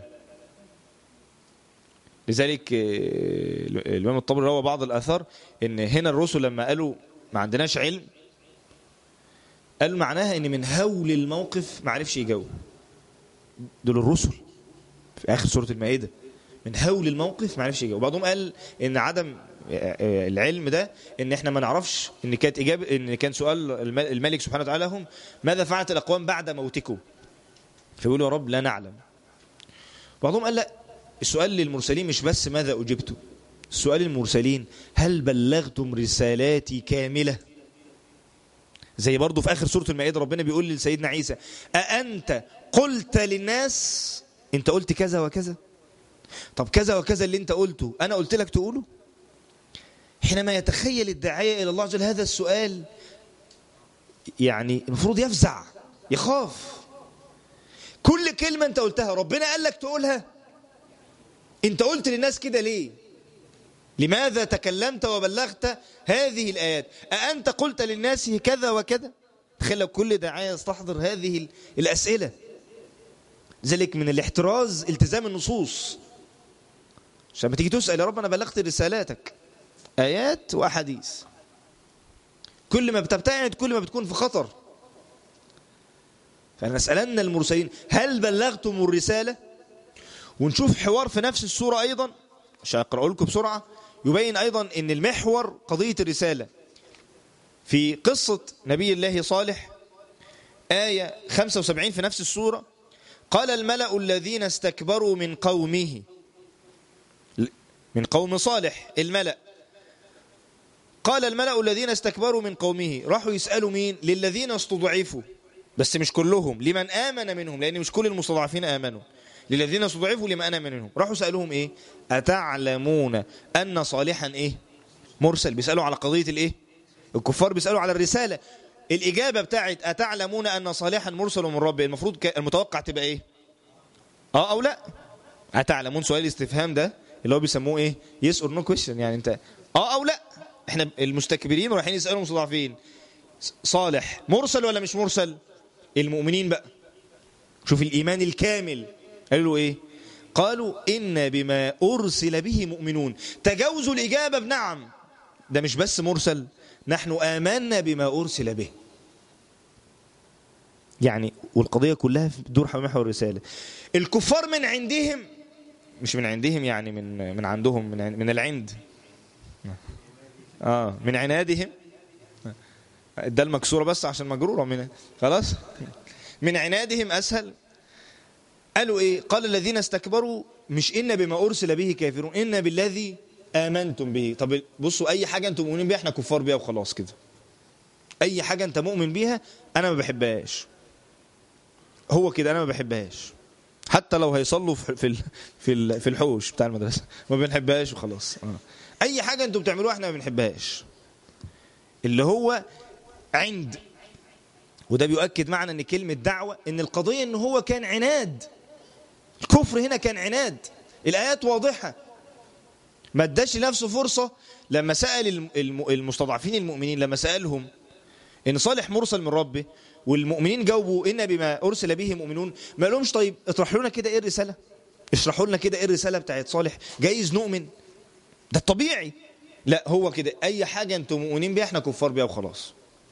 Speaker 1: لذلك الإمام الطبري روى بعض الآثار إن هنا الرسل لما قالوا ما عندناش علم قالوا معناها إن من هول الموقف ما عرفش يجاوب دول الرسل في آخر سورة المائدة من هول الموقف ما عرفش يجاوب بعضهم قال إن عدم العلم ده ان احنا ما نعرفش ان كانت اجابه ان كان سؤال الملك سبحانه وتعالى لهم ماذا فعلت الاقوام بعد موتكم فيقولوا يا رب لا نعلم بعضهم قال لا السؤال للمرسلين مش بس ماذا أجبتم السؤال للمرسلين هل بلغتم رسالاتي كاملة زي برضو في آخر سورة المائدة ربنا بيقول لسيدنا عيسى أأنت قلت للناس أنت قلت كذا وكذا طب كذا وكذا اللي أنت قلته أنا قلت لك تقوله حينما يتخيل الداعية إلى الله عز وجل هذا السؤال يعني المفروض يفزع يخاف كل كلمة انت قلتها ربنا قال لك تقولها انت قلت للناس كده ليه لماذا تكلمت وبلغت هذه الآيات أأنت قلت للناس كذا وكذا تخيل لو كل داعية يستحضر هذه الأسئلة ذلك من الاحتراز التزام النصوص عشان ما تيجي تسأل يا رب أنا بلغت رسالاتك آيات وأحاديث كل ما بتبتعد كل ما بتكون في خطر فنسألن المرسلين هل بلغتم الرسالة ونشوف حوار في نفس السورة أيضا عشان أقرأ لكم بسرعة يبين أيضا أن المحور قضية الرسالة في قصة نبي الله صالح آية 75 في نفس السورة قال الملأ الذين استكبروا من قومه من قوم صالح الملأ قال الملأ الذين استكبروا من قومه راحوا يسألوا مين للذين استضعفوا بس مش كلهم لمن آمن منهم لأن مش كل المستضعفين آمنوا للذين استضعفوا لمن آمن منهم راحوا سألوهم إيه أتعلمون أن صالحا إيه مرسل بيسألوا على قضية الإيه الكفار بيسألوا على الرسالة الإجابة بتاعت أتعلمون أن صالحا مرسل من ربه المفروض المتوقع تبقى إيه آه أو لا أتعلمون سؤال الاستفهام ده اللي هو بيسموه إيه يس اور نو كويشن يعني أنت آه أو لا احنا المستكبرين رايحين يسألوا المستضعفين صالح مرسل ولا مش مرسل المؤمنين بقى شوف الإيمان الكامل قالوا ايه قالوا إن بما أرسل به مؤمنون تجاوزوا الإجابة بنعم ده مش بس مرسل نحن آمنا بما أرسل به يعني والقضية كلها في دور حول محور الرسالة الكفار من عندهم مش من عندهم يعني من من عندهم من من العند اه من عنادهم ده المكسوره بس عشان مجروره من خلاص من عنادهم اسهل قالوا ايه قال الذين استكبروا مش إن بما أرسل به كافرون إن بالذي آمنتم به طب بصوا أي حاجة أنتم مؤمنين بيها احنا كفار بيها وخلاص كده أي حاجة أنت مؤمن بيها أنا ما بحبهاش هو كده أنا ما بحبهاش حتى لو هيصلوا في في في في الحوش بتاع المدرسة ما بنحبهاش وخلاص أي حاجة أنتم بتعملوها احنا ما بنحبهاش اللي هو عند وده بيؤكد معنى ان كلمة دعوة ان القضية ان هو كان عناد الكفر هنا كان عناد الآيات واضحة ما اداش لنفسه فرصة لما سأل المستضعفين المؤمنين لما سألهم ان صالح مرسل من ربه والمؤمنين جاوبوا ان بما ارسل به مؤمنون ما لهمش طيب اطرحوا لنا كده ايه الرسالة اشرحوا لنا كده ايه الرسالة بتاعت صالح جايز نؤمن ده الطبيعي لا هو كده اي حاجة انتم مؤمنين بيها احنا كفار بيها وخلاص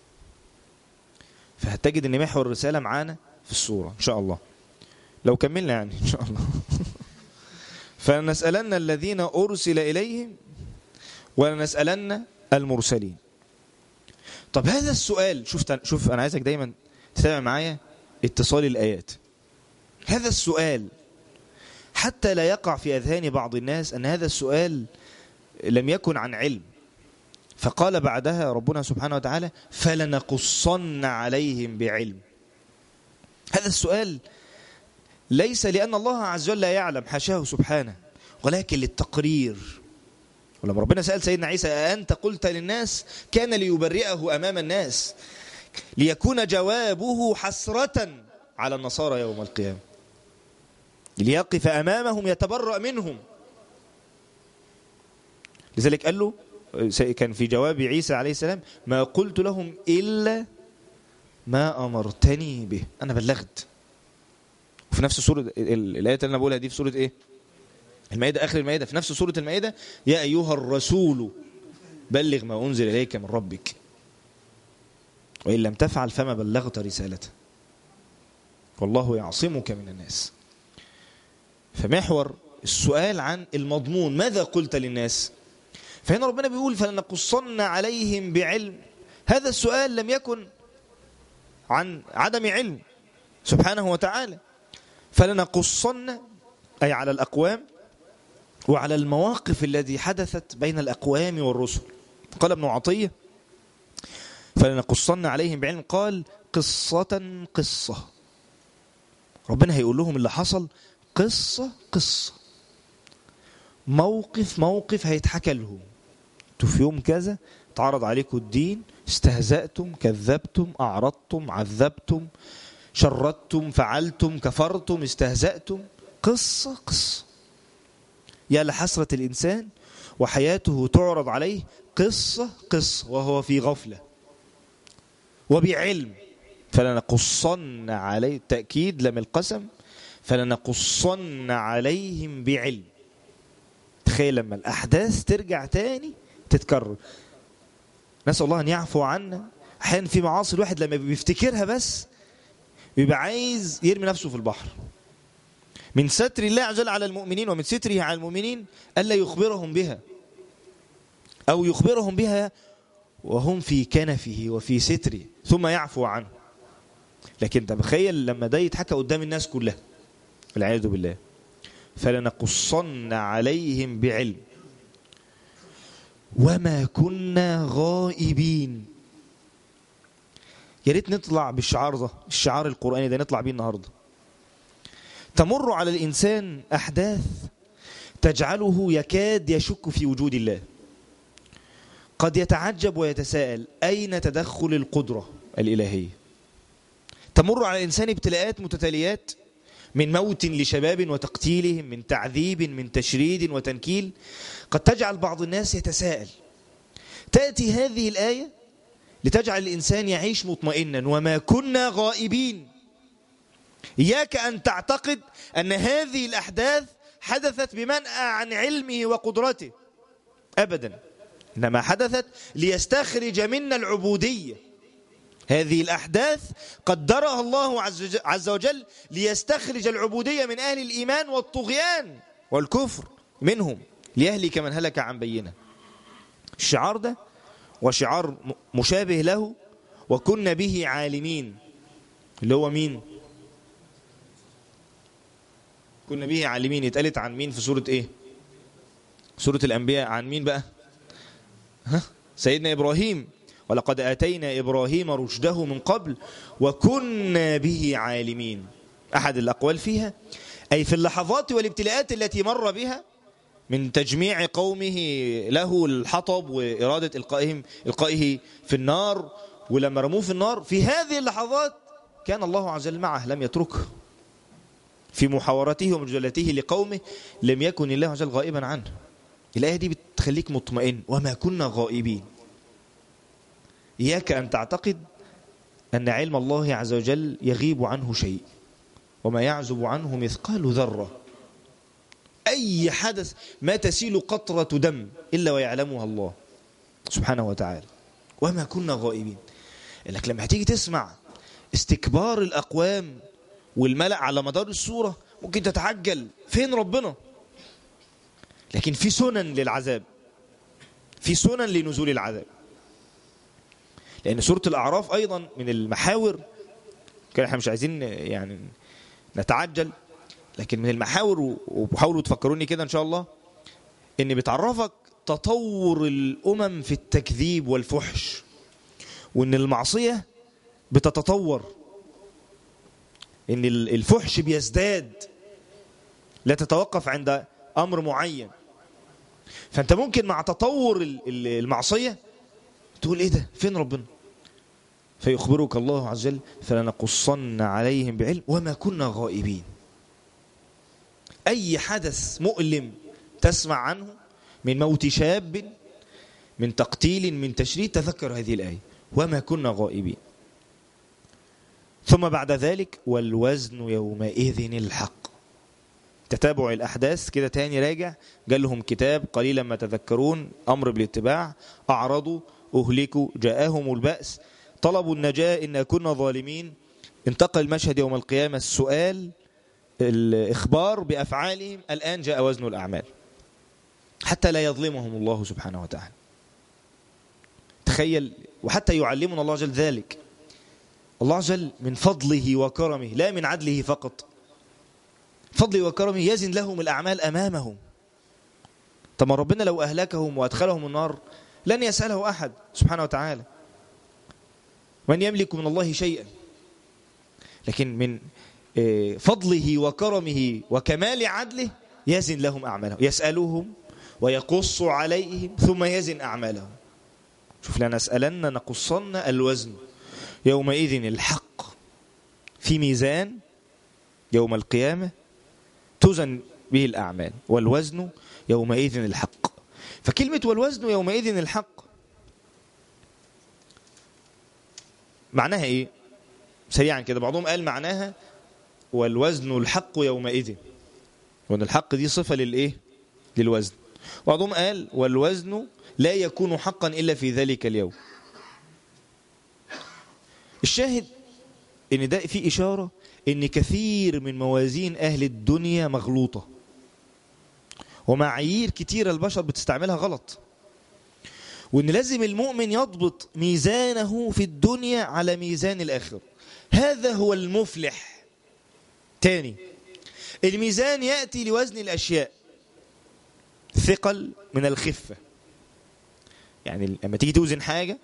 Speaker 1: فهتجد ان محور الرسالة معانا في الصورة ان شاء الله لو كملنا يعني ان شاء الله فلنسألن الذين أرسل إليهم ولنسألن المرسلين طب هذا السؤال شوف شوف أنا عايزك دايما تتابع معايا اتصال الآيات هذا السؤال حتى لا يقع في أذهان بعض الناس أن هذا السؤال لم يكن عن علم فقال بعدها ربنا سبحانه وتعالى فلنقصن عليهم بعلم هذا السؤال ليس لأن الله عز وجل لا يعلم حاشاه سبحانه ولكن للتقرير ولما ربنا سأل سيدنا عيسى أنت قلت للناس كان ليبرئه أمام الناس ليكون جوابه حسرة على النصارى يوم القيامة ليقف أمامهم يتبرأ منهم لذلك قال له كان في جواب عيسى عليه السلام ما قلت لهم إلا ما أمرتني به أنا بلغت وفي نفس سورة الآيات اللي أنا بقولها دي في سورة إيه المائدة آخر المائدة في نفس سورة المائدة يا أيها الرسول بلغ ما أنزل إليك من ربك وإن لم تفعل فما بلغت رسالته والله يعصمك من الناس فمحور السؤال عن المضمون ماذا قلت للناس فهنا ربنا بيقول فلنقصن عليهم بعلم هذا السؤال لم يكن عن عدم علم سبحانه وتعالى فلنقصن أي على الأقوام وعلى المواقف التي حدثت بين الأقوام والرسل قال ابن عطية فلنقصن عليهم بعلم قال قصة قصة ربنا هيقول لهم اللي حصل قصة قصة موقف موقف هيتحكى لهم انتوا في يوم كذا اتعرض عليكم الدين استهزأتم كذبتم أعرضتم عذبتم شردتم فعلتم كفرتم استهزأتم قصة قصة يا لحسرة الإنسان وحياته تعرض عليه قصة قصة وهو في غفلة وبعلم فلنقصن عليه تأكيد لم القسم فلنقصن عليهم بعلم تخيل لما الأحداث ترجع تاني تتكرر نسأل الله أن يعفو عنا أحيانا في معاصي الواحد لما بيفتكرها بس بيبقى عايز يرمي نفسه في البحر من ستر الله عز وجل على المؤمنين ومن ستره على المؤمنين ألا يخبرهم بها أو يخبرهم بها وهم في كنفه وفي ستره ثم يعفو عنه لكن تخيل لما ده يتحكى قدام الناس كلها والعياذ بالله فلنقصن عليهم بعلم وما كنا غائبين يا ريت نطلع بالشعار ده الشعار القرآني ده نطلع بيه النهارده تمر على الإنسان أحداث تجعله يكاد يشك في وجود الله قد يتعجب ويتساءل أين تدخل القدرة الإلهية تمر على الإنسان ابتلاءات متتاليات من موت لشباب وتقتيلهم من تعذيب من تشريد وتنكيل قد تجعل بعض الناس يتساءل تأتي هذه الآية لتجعل الإنسان يعيش مطمئنا وما كنا غائبين إياك أن تعتقد أن هذه الأحداث حدثت بمنأى عن علمه وقدرته أبدا إنما حدثت ليستخرج منا العبودية هذه الأحداث قدرها الله عز وجل ليستخرج العبودية من أهل الإيمان والطغيان والكفر منهم ليهلك من هلك عن بينه الشعار ده وشعار مشابه له وكنا به عالمين اللي هو مين كنا به عالمين اتقالت عن مين في سورة ايه سورة الأنبياء عن مين بقى ها سيدنا إبراهيم ولقد آتينا إبراهيم رشده من قبل وكنا به عالمين أحد الأقوال فيها أي في اللحظات والابتلاءات التي مر بها من تجميع قومه له الحطب وإرادة إلقائهم إلقائه في النار ولما رموه في النار في هذه اللحظات كان الله عز وجل معه لم يتركه في محاورته ومجادلته لقومه لم يكن الله عز وجل غائبا عنه الآية دي بتخليك مطمئن وما كنا غائبين إياك أن تعتقد أن علم الله عز وجل يغيب عنه شيء وما يعزب عنه مثقال ذرة أي حدث ما تسيل قطرة دم إلا ويعلمها الله سبحانه وتعالى وما كنا غائبين لك لما هتيجي تسمع استكبار الأقوام والملأ على مدار السورة ممكن تتعجل فين ربنا لكن في سنن للعذاب في سنن لنزول العذاب لأن سورة الأعراف أيضا من المحاور كان احنا مش عايزين يعني نتعجل لكن من المحاور وحاولوا تفكروني كده إن شاء الله إن بتعرفك تطور الأمم في التكذيب والفحش وإن المعصية بتتطور إن الفحش بيزداد لا تتوقف عند أمر معين فأنت ممكن مع تطور المعصية تقول إيه ده فين ربنا فيخبرك الله عز وجل فلنقصن عليهم بعلم وما كنا غائبين أي حدث مؤلم تسمع عنه من موت شاب من تقتيل من تشريد تذكر هذه الآية وما كنا غائبين ثم بعد ذلك والوزن يومئذ الحق تتابع الأحداث كده تاني راجع قال لهم كتاب قليلا ما تذكرون أمر بالاتباع أعرضوا أهلكوا جاءهم البأس طلبوا النجاة إن كنا ظالمين انتقل المشهد يوم القيامة السؤال الإخبار بأفعالهم الآن جاء وزن الأعمال حتى لا يظلمهم الله سبحانه وتعالى تخيل وحتى يعلمنا الله جل ذلك الله جل من فضله وكرمه لا من عدله فقط فضله وكرمه يزن لهم الأعمال أمامهم طب ربنا لو أهلكهم وأدخلهم النار لن يسأله أحد سبحانه وتعالى من يملك من الله شيئا لكن من فضله وكرمه وكمال عدله يزن لهم أعمالهم يسألهم ويقص عليهم ثم يزن أعمالهم شوف لنسألن نقصن الوزن يومئذ الحق في ميزان يوم القيامة توزن به الأعمال والوزن يومئذ الحق فكلمة والوزن يومئذ الحق معناها ايه سريعا كده بعضهم قال معناها والوزن الحق يومئذ وان الحق دي صفة للايه للوزن بعضهم قال والوزن لا يكون حقا إلا في ذلك اليوم الشاهد ان ده في إشارة ان كثير من موازين أهل الدنيا مغلوطة ومعايير كتيرة البشر بتستعملها غلط وان لازم المؤمن يضبط ميزانه في الدنيا على ميزان الآخر هذا هو المفلح تاني الميزان يأتي لوزن الأشياء ثقل من الخفة يعني لما تيجي توزن حاجة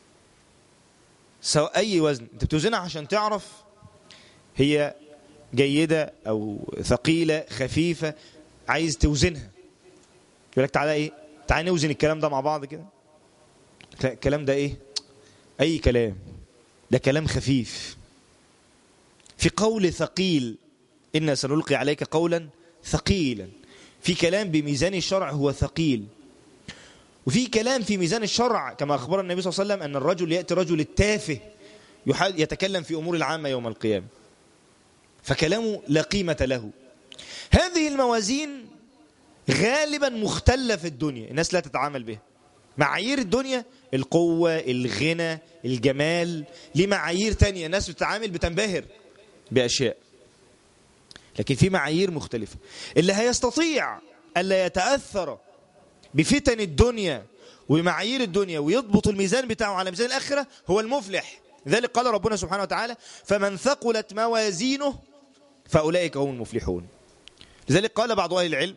Speaker 1: سواء أي وزن أنت بتوزنها عشان تعرف هي جيدة أو ثقيلة خفيفة عايز توزنها يقول لك تعالى إيه تعالى نوزن الكلام ده مع بعض كده الكلام ده إيه أي كلام ده كلام خفيف في قول ثقيل إنا سنلقي عليك قولا ثقيلا في كلام بميزان الشرع هو ثقيل وفي كلام في ميزان الشرع كما أخبر النبي صلى الله عليه وسلم أن الرجل يأتي رجل التافه يتكلم في أمور العامة يوم القيامة فكلامه لا قيمة له هذه الموازين غالبا مختلة في الدنيا الناس لا تتعامل بها معايير الدنيا القوة الغنى الجمال ليه معايير تانية الناس بتتعامل بتنبهر بأشياء لكن في معايير مختلفة اللي هيستطيع ألا يتأثر بفتن الدنيا ومعايير الدنيا ويضبط الميزان بتاعه على ميزان الآخرة هو المفلح ذلك قال ربنا سبحانه وتعالى فمن ثقلت موازينه فأولئك هم المفلحون لذلك قال بعض أهل العلم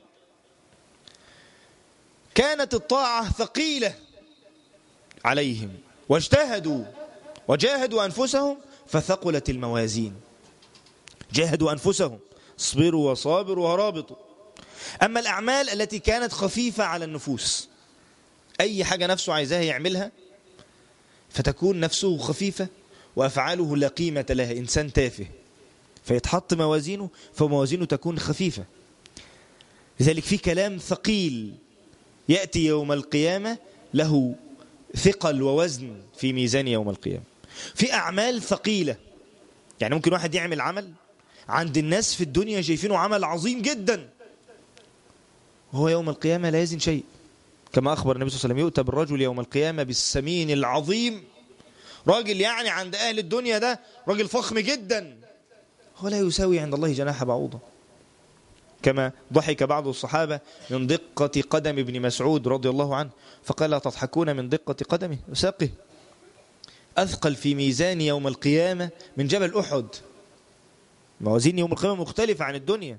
Speaker 1: كانت الطاعة ثقيلة عليهم واجتهدوا وجاهدوا أنفسهم فثقلت الموازين جاهدوا أنفسهم اصبروا وصابروا ورابطوا أما الأعمال التي كانت خفيفة على النفوس أي حاجة نفسه عايزاها يعملها فتكون نفسه خفيفة وأفعاله لا قيمة لها إنسان تافه فيتحط موازينه فموازينه تكون خفيفة لذلك في كلام ثقيل يأتي يوم القيامة له ثقل ووزن في ميزان يوم القيامة في أعمال ثقيلة يعني ممكن واحد يعمل عمل عند الناس في الدنيا شايفينه عمل عظيم جدا وهو يوم القيامة لا يزن شيء كما أخبر النبي صلى الله عليه وسلم يؤتى بالرجل يوم القيامة بالسمين العظيم راجل يعني عند أهل الدنيا ده راجل فخم جدا هو لا يساوي عند الله جناح بعوضة كما ضحك بعض الصحابة من دقة قدم ابن مسعود رضي الله عنه فقال لا تضحكون من دقة قدمه وساقه أثقل في ميزان يوم القيامة من جبل أحد موازين يوم القيامة مختلفة عن الدنيا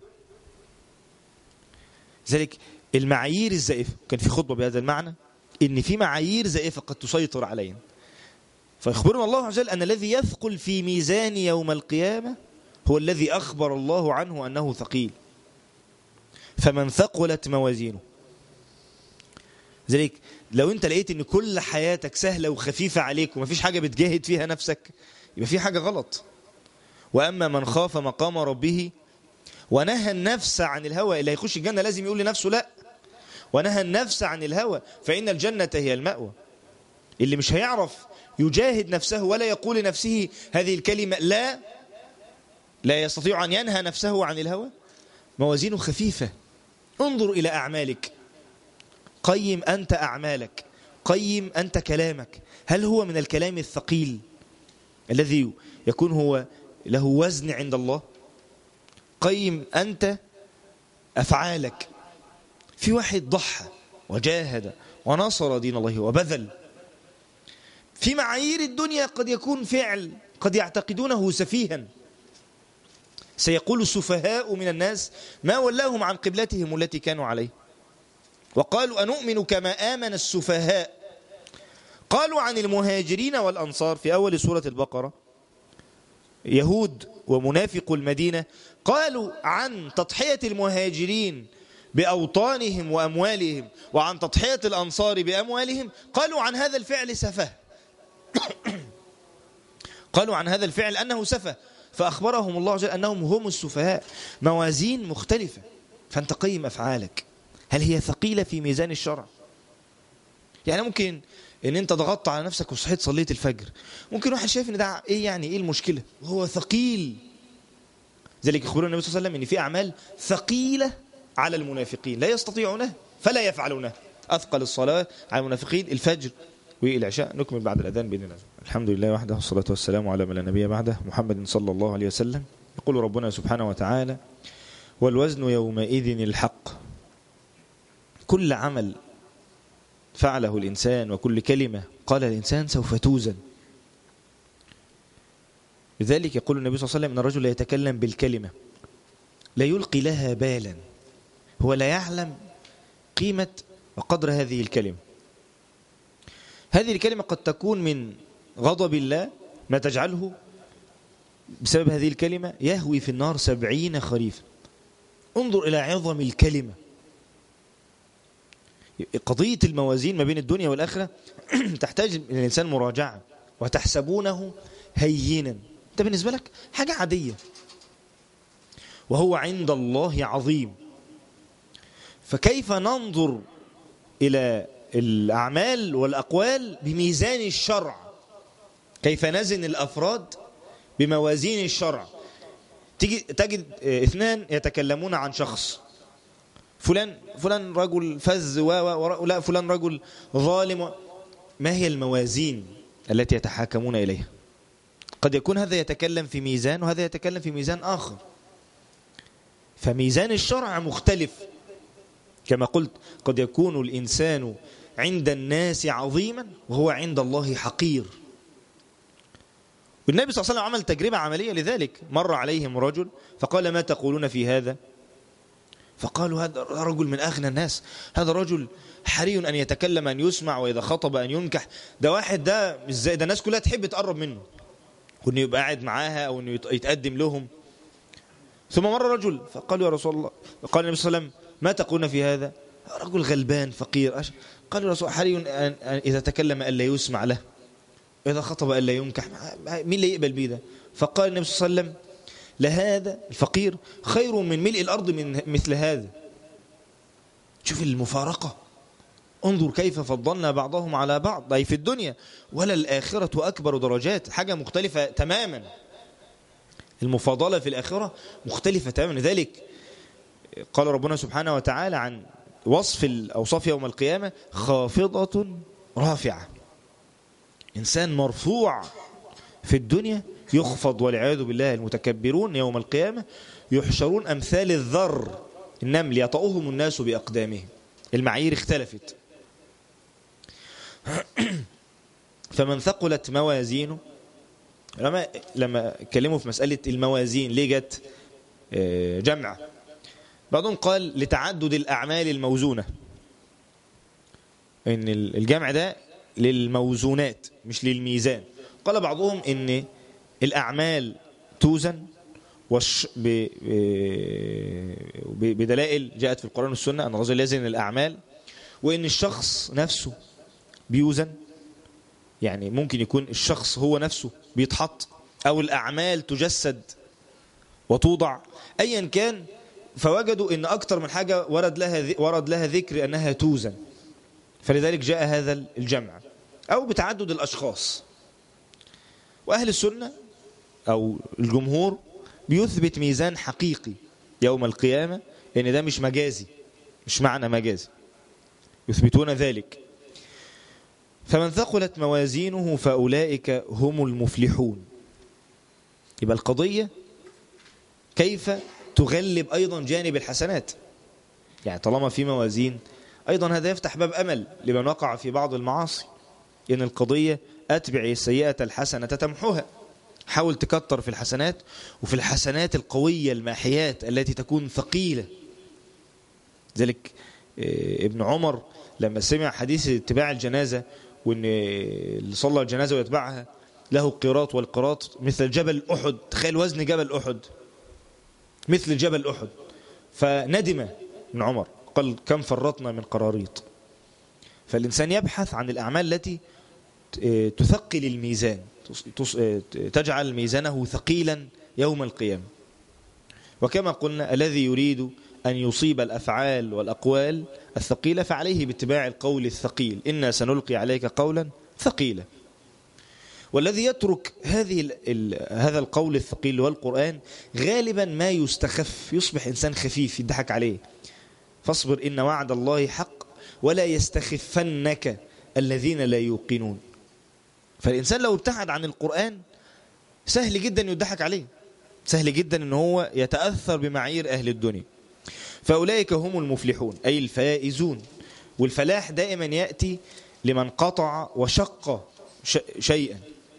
Speaker 1: ذلك المعايير الزائفة كان في خطبة بهذا المعنى إن في معايير زائفة قد تسيطر علينا فيخبرنا الله عز وجل أن الذي يثقل في ميزان يوم القيامة هو الذي أخبر الله عنه أنه ثقيل فمن ثقلت موازينه ذلك لو انت لقيت ان كل حياتك سهلة وخفيفة عليك ومفيش حاجة بتجاهد فيها نفسك يبقى في حاجة غلط وأما من خاف مقام ربه ونهى النفس عن الهوى اللي هيخش الجنة لازم يقول لنفسه لا ونهى النفس عن الهوى فإن الجنة هي المأوى اللي مش هيعرف يجاهد نفسه ولا يقول لنفسه هذه الكلمة لا لا يستطيع أن ينهى نفسه عن الهوى موازينه خفيفة انظر إلى أعمالك قيم أنت أعمالك قيم أنت كلامك هل هو من الكلام الثقيل الذي يكون هو له وزن عند الله قيم أنت أفعالك في واحد ضحى وجاهد ونصر دين الله وبذل في معايير الدنيا قد يكون فعل قد يعتقدونه سفيها سيقول السفهاء من الناس ما ولاهم عن قبلتهم التي كانوا عليه وقالوا أنؤمن كما آمن السفهاء قالوا عن المهاجرين والأنصار في أول سورة البقرة يهود ومنافق المدينة قالوا عن تضحية المهاجرين بأوطانهم وأموالهم وعن تضحية الأنصار بأموالهم قالوا عن هذا الفعل سفه قالوا عن هذا الفعل أنه سفه فأخبرهم الله عز وجل أنهم هم السفهاء موازين مختلفة فأنت قيم أفعالك هل هي ثقيلة في ميزان الشرع يعني ممكن ان انت ضغطت على نفسك وصحيت صليت الفجر ممكن واحد شايف ان ده ايه يعني ايه المشكلة وهو ثقيل ذلك يخبرنا النبي صلى الله عليه وسلم ان في اعمال ثقيلة على المنافقين لا يستطيعونها فلا يفعلونها اثقل الصلاة على المنافقين الفجر والعشاء نكمل بعد الاذان باذن الله الحمد لله وحده والصلاة والسلام على من لا نبي بعده محمد صلى الله عليه وسلم يقول ربنا سبحانه وتعالى والوزن يومئذ الحق كل عمل فعله الإنسان وكل كلمة قال الإنسان سوف توزن لذلك يقول النبي صلى الله عليه وسلم أن الرجل لا يتكلم بالكلمة لا يلقي لها بالا هو لا يعلم قيمة وقدر هذه الكلمة هذه الكلمة قد تكون من غضب الله ما تجعله بسبب هذه الكلمة يهوي في النار سبعين خريفا انظر إلى عظم الكلمة قضية الموازين ما بين الدنيا والآخرة تحتاج من الإنسان مراجعة وتحسبونه هينا ده بالنسبة لك حاجة عادية وهو عند الله عظيم فكيف ننظر إلى الأعمال والأقوال بميزان الشرع كيف نزن الأفراد بموازين الشرع تجي تجد اثنان يتكلمون عن شخص فلان فلان رجل فز و و لا فلان رجل ظالم ما هي الموازين التي يتحاكمون إليها قد يكون هذا يتكلم في ميزان وهذا يتكلم في ميزان آخر فميزان الشرع مختلف كما قلت قد يكون الإنسان عند الناس عظيما وهو عند الله حقير والنبي صلى الله عليه وسلم عمل تجربة عملية لذلك مر عليهم رجل فقال ما تقولون في هذا فقالوا هذا رجل من أغنى الناس هذا رجل حري أن يتكلم أن يسمع وإذا خطب أن ينكح ده واحد ده ازاي ده الناس كلها تحب تقرب منه وأنه يبقى قاعد معاها أو أنه يتقدم لهم ثم مر رجل فقالوا يا رسول الله قال النبي صلى الله عليه وسلم ما تقولون في هذا رجل غلبان فقير أش... قالوا يا رسول الله حري أن إذا تكلم ألا يسمع له إذا خطب ألا ينكح مين اللي يقبل بيه ده فقال النبي صلى الله عليه وسلم لهذا الفقير خير من ملء الأرض من مثل هذا شوف المفارقة انظر كيف فضلنا بعضهم على بعض أي في الدنيا ولا الآخرة أكبر درجات حاجة مختلفة تماما المفاضلة في الآخرة مختلفة تماما لذلك قال ربنا سبحانه وتعالى عن وصف الأوصاف يوم القيامة خافضة رافعة إنسان مرفوع في الدنيا يخفض والعياذ بالله المتكبرون يوم القيامة يحشرون أمثال الذر النمل يطأهم الناس بأقدامهم المعايير اختلفت فمن ثقلت موازينه لما لما اتكلموا في مسألة الموازين ليه جت جمع بعضهم قال لتعدد الأعمال الموزونة ان الجمع ده للموزونات مش للميزان قال بعضهم ان الأعمال توزن وش ب... بدلائل جاءت في القرآن والسنة أن الرجل يزن الأعمال وإن الشخص نفسه بيوزن يعني ممكن يكون الشخص هو نفسه بيتحط أو الأعمال تجسد وتوضع أيا كان فوجدوا أن أكثر من حاجة ورد لها ورد لها ذكر أنها توزن فلذلك جاء هذا الجمع أو بتعدد الأشخاص وأهل السنة أو الجمهور بيثبت ميزان حقيقي يوم القيامة ان ده مش مجازي مش معنى مجازي يثبتون ذلك فمن ثقلت موازينه فأولئك هم المفلحون يبقى القضية كيف تغلب أيضا جانب الحسنات يعني طالما في موازين أيضا هذا يفتح باب أمل لمن وقع في بعض المعاصي إن القضية أتبع السيئة الحسنة تمحوها حاول تكتر في الحسنات وفي الحسنات القوية الماحيات التي تكون ثقيلة ذلك ابن عمر لما سمع حديث اتباع الجنازة وان اللي صلى الجنازة ويتبعها له القراط والقراط مثل جبل أحد تخيل وزن جبل أحد مثل جبل أحد فندم ابن عمر قال كم فرطنا من قراريط فالإنسان يبحث عن الأعمال التي تثقل الميزان تجعل ميزانه ثقيلا يوم القيامة وكما قلنا الذي يريد أن يصيب الأفعال والأقوال الثقيلة فعليه باتباع القول الثقيل إنا سنلقي عليك قولا ثقيلا والذي يترك هذه هذا القول الثقيل والقرآن غالبا ما يستخف يصبح إنسان خفيف يضحك عليه فاصبر إن وعد الله حق ولا يستخفنك الذين لا يوقنون فالإنسان لو ابتعد عن القرآن سهل جدا يضحك عليه سهل جدا ان هو يتأثر بمعايير أهل الدنيا فأولئك هم المفلحون أي الفائزون والفلاح دائما يأتي لمن قطع وشق شيئا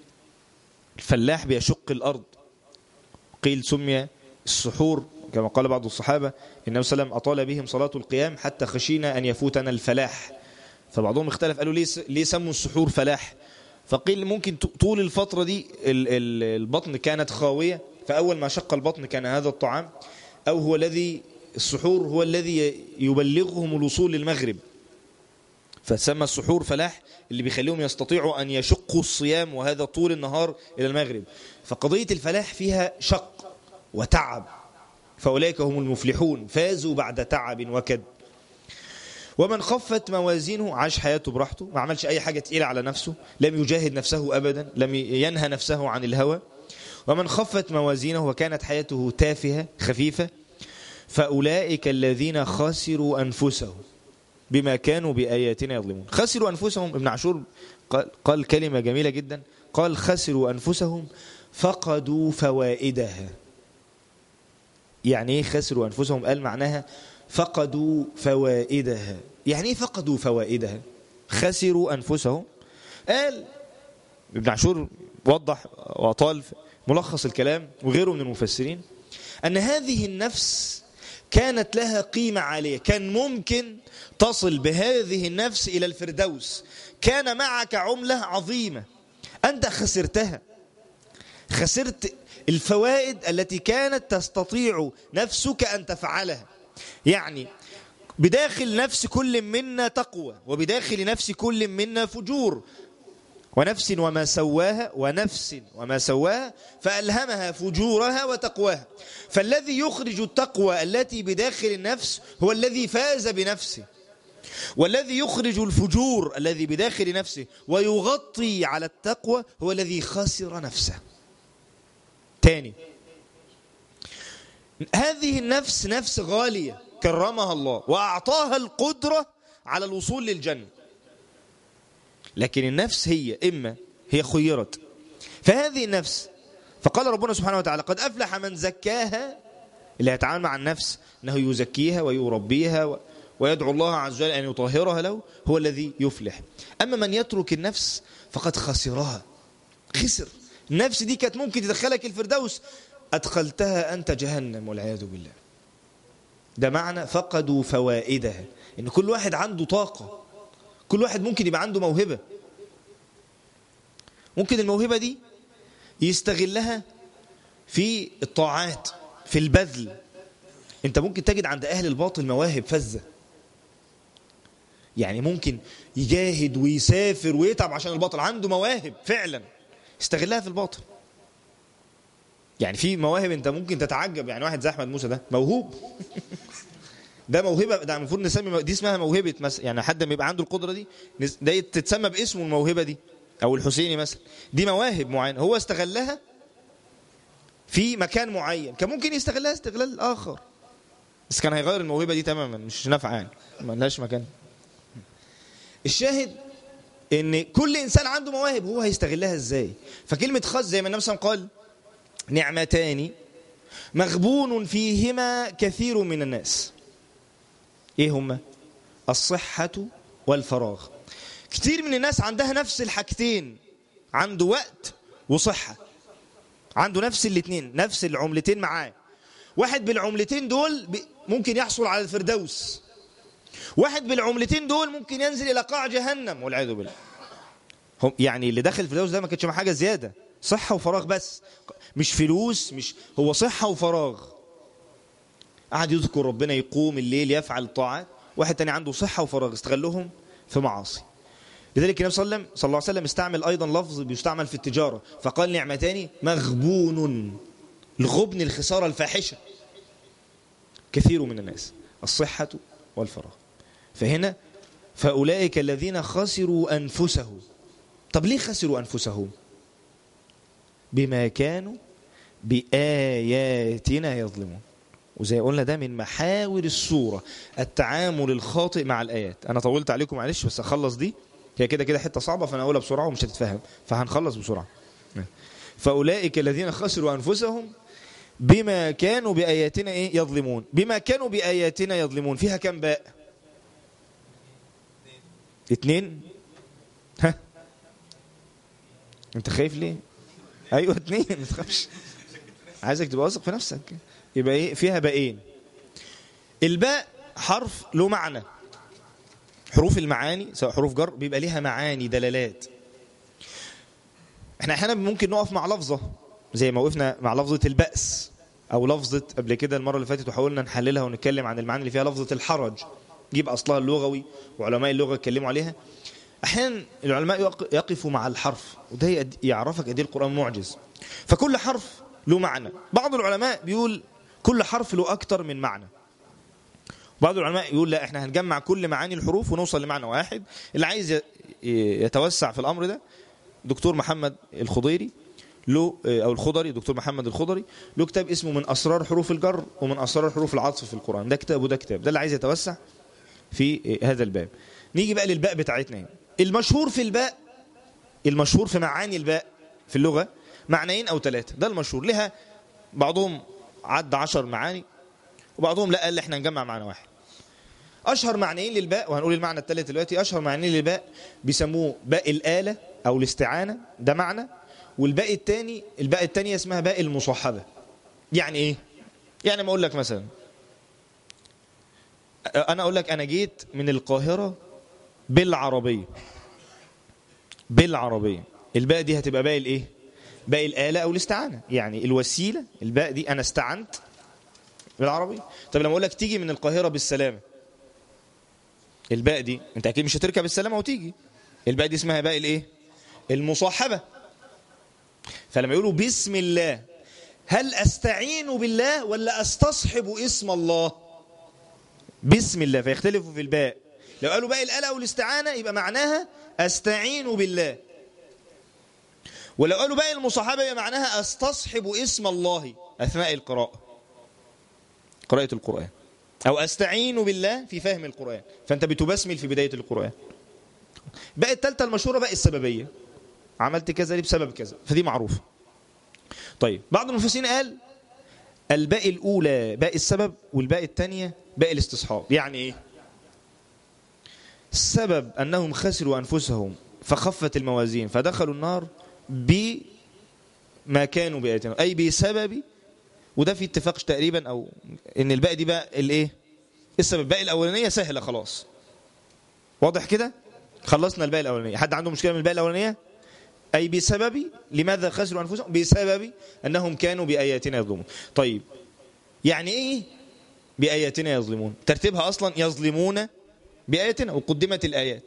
Speaker 1: الفلاح بيشق الأرض قيل سمي السحور كما قال بعض الصحابة النبي صلى الله عليه وسلم أطال بهم صلاة القيام حتى خشينا أن يفوتنا الفلاح فبعضهم اختلف قالوا ليه ليه سموا السحور فلاح فقيل ممكن طول الفترة دي البطن كانت خاوية فأول ما شق البطن كان هذا الطعام أو هو الذي السحور هو الذي يبلغهم الوصول للمغرب فسمى السحور فلاح اللي بيخليهم يستطيعوا أن يشقوا الصيام وهذا طول النهار إلى المغرب فقضية الفلاح فيها شق وتعب فأولئك هم المفلحون فازوا بعد تعب وكد ومن خفت موازينه عاش حياته براحته ما عملش أي حاجة تقيلة على نفسه لم يجاهد نفسه أبدا لم ينهى نفسه عن الهوى ومن خفت موازينه وكانت حياته تافهة خفيفة فأولئك الذين خسروا أنفسهم بما كانوا بآياتنا يظلمون خسروا أنفسهم ابن عاشور قال, قال كلمة جميلة جدا قال خسروا أنفسهم فقدوا فوائدها يعني ايه خسروا أنفسهم قال معناها فقدوا فوائدها يعني ايه فقدوا فوائدها خسروا أنفسهم قال ابن عاشور وضح وأطال ملخص الكلام وغيره من المفسرين أن هذه النفس كانت لها قيمة عالية كان ممكن تصل بهذه النفس إلى الفردوس كان معك عملة عظيمة أنت خسرتها خسرت الفوائد التي كانت تستطيع نفسك أن تفعلها يعني بداخل نفس كل منا تقوى وبداخل نفس كل منا فجور ونفس وما سواها ونفس وما سواها فألهمها فجورها وتقواها فالذي يخرج التقوى التي بداخل النفس هو الذي فاز بنفسه والذي يخرج الفجور الذي بداخل نفسه ويغطي على التقوى هو الذي خسر نفسه تاني هذه النفس نفس غالية كرمها الله وأعطاها القدرة على الوصول للجنة لكن النفس هي إما هي خيرت فهذه النفس فقال ربنا سبحانه وتعالى قد أفلح من زكاها اللي هيتعامل مع النفس أنه يزكيها ويربيها ويدعو الله عز وجل أن يطهرها له هو الذي يفلح أما من يترك النفس فقد خسرها خسر النفس دي كانت ممكن تدخلك الفردوس أدخلتها أنت جهنم والعياذ بالله ده معنى فقدوا فوائدها إن كل واحد عنده طاقة كل واحد ممكن يبقى عنده موهبة ممكن الموهبة دي يستغلها في الطاعات في البذل انت ممكن تجد عند اهل الباطل مواهب فزة يعني ممكن يجاهد ويسافر ويتعب عشان الباطل عنده مواهب فعلا استغلها في الباطل يعني في مواهب انت ممكن تتعجب يعني واحد زي احمد موسى ده موهوب ده موهبه ده المفروض نسمي دي اسمها موهبه مثلا يعني حد ما يبقى عنده القدره دي ده تتسمى باسمه الموهبه دي او الحسيني مثلا دي مواهب معينه هو استغلها في مكان معين كان ممكن يستغلها استغلال اخر بس كان هيغير الموهبه دي تماما مش نافعه يعني ما لهاش مكان الشاهد ان كل انسان عنده مواهب هو هيستغلها ازاي فكلمه خاص زي ما النبي صلى الله عليه وسلم قال نعمتان مغبون فيهما كثير من الناس ايه هما الصحة والفراغ كتير من الناس عندها نفس الحاجتين عنده وقت وصحة عنده نفس الاثنين نفس العملتين معاه واحد بالعملتين دول ممكن يحصل على الفردوس واحد بالعملتين دول ممكن ينزل الى قاع جهنم والعياذ بالله هم يعني اللي داخل الفردوس ده ما كانش معاه حاجه زياده صحه وفراغ بس مش فلوس مش هو صحه وفراغ قعد يذكر ربنا يقوم الليل يفعل الطاعات واحد تاني عنده صحه وفراغ استغلهم في معاصي لذلك النبي صلى الله عليه وسلم صلى الله عليه وسلم استعمل ايضا لفظ بيستعمل في التجاره فقال نعمتان مغبون الغبن الخساره الفاحشه كثير من الناس الصحه والفراغ فهنا فاولئك الذين خسروا انفسهم طب ليه خسروا انفسهم بما كانوا باياتنا يظلمون وزي قلنا ده من محاور السوره التعامل الخاطئ مع الايات انا طولت عليكم معلش بس اخلص دي هي كده كده حته صعبه فانا اقولها بسرعه ومش هتتفهم فهنخلص بسرعه فاولئك الذين خسروا انفسهم بما كانوا باياتنا ايه يظلمون بما كانوا باياتنا يظلمون فيها كم باء اتنين ها انت خايف ليه ايوه اتنين ما تخافش عايزك تبقى واثق في نفسك يبقى ايه فيها باءين الباء حرف له معنى حروف المعاني سواء حروف جر بيبقى ليها معاني دلالات احنا احيانا ممكن نقف مع لفظه زي ما وقفنا مع لفظه البأس او لفظه قبل كده المره اللي فاتت وحاولنا نحللها ونتكلم عن المعاني اللي فيها لفظه الحرج جيب اصلها اللغوي وعلماء اللغه اتكلموا عليها احيانا العلماء يقفوا مع الحرف وده يعرفك قد ايه القران معجز فكل حرف له معنى بعض العلماء بيقول كل حرف له اكتر من معنى بعض العلماء يقول لا احنا هنجمع كل معاني الحروف ونوصل لمعنى واحد اللي عايز يتوسع في الامر ده دكتور محمد الخضيري له او الخضري دكتور محمد الخضري له كتاب اسمه من اسرار حروف الجر ومن اسرار حروف العطف في القران ده كتاب وده كتاب ده اللي عايز يتوسع في هذا الباب نيجي بقى للباء بتاعتنا المشهور في الباء المشهور في معاني الباء في اللغه معنيين او ثلاثه ده المشهور لها بعضهم عد عشر معاني وبعضهم لا قال احنا نجمع معنى واحد اشهر معنيين للباء وهنقول المعنى الثالث دلوقتي اشهر معنيين للباء بيسموه باء الاله او الاستعانه ده معنى والباء الثاني الباء الثانيه اسمها باء المصاحبه يعني ايه يعني ما اقول لك مثلا انا اقول لك انا جيت من القاهره بالعربيه بالعربيه الباء دي هتبقى باقي الايه باقي الاله او الاستعانه يعني الوسيله الباء دي انا استعنت بالعربيه طب لما اقول لك تيجي من القاهره بالسلامه الباء دي انت اكيد مش هتركب السلامه وتيجي الباء دي اسمها باء الايه المصاحبه فلما يقولوا بسم الله هل استعين بالله ولا استصحب اسم الله بسم الله فيختلفوا في الباء لو قالوا باء الاله او الاستعانه يبقى معناها استعين بالله ولو قالوا باقي المصاحبة يبقى معناها استصحب اسم الله أثناء القراءة قراءة القرآن أو أستعين بالله في فهم القرآن فأنت بتبسمل في بداية القرآن باقي التالتة المشهورة باقي السببية عملت كذا ليه بسبب كذا فدي معروفة طيب بعض المفسرين قال الباقي الأولى باقي السبب والباقي الثانية باقي الاستصحاب يعني إيه السبب أنهم خسروا أنفسهم فخفت الموازين فدخلوا النار بما كانوا بآياتنا أي بسبب وده في اتفاق تقريبا أو إن الباقي دي بقى الإيه السبب باقي الأولانية سهلة خلاص واضح كده خلصنا الباقي الأولانية حد عنده مشكلة من الباقي الأولانية أي بسبب لماذا خسروا أنفسهم بسبب أنهم كانوا بآياتنا يظلمون طيب يعني إيه بآياتنا يظلمون ترتيبها أصلا يظلمون بآياتنا وقدمت الآيات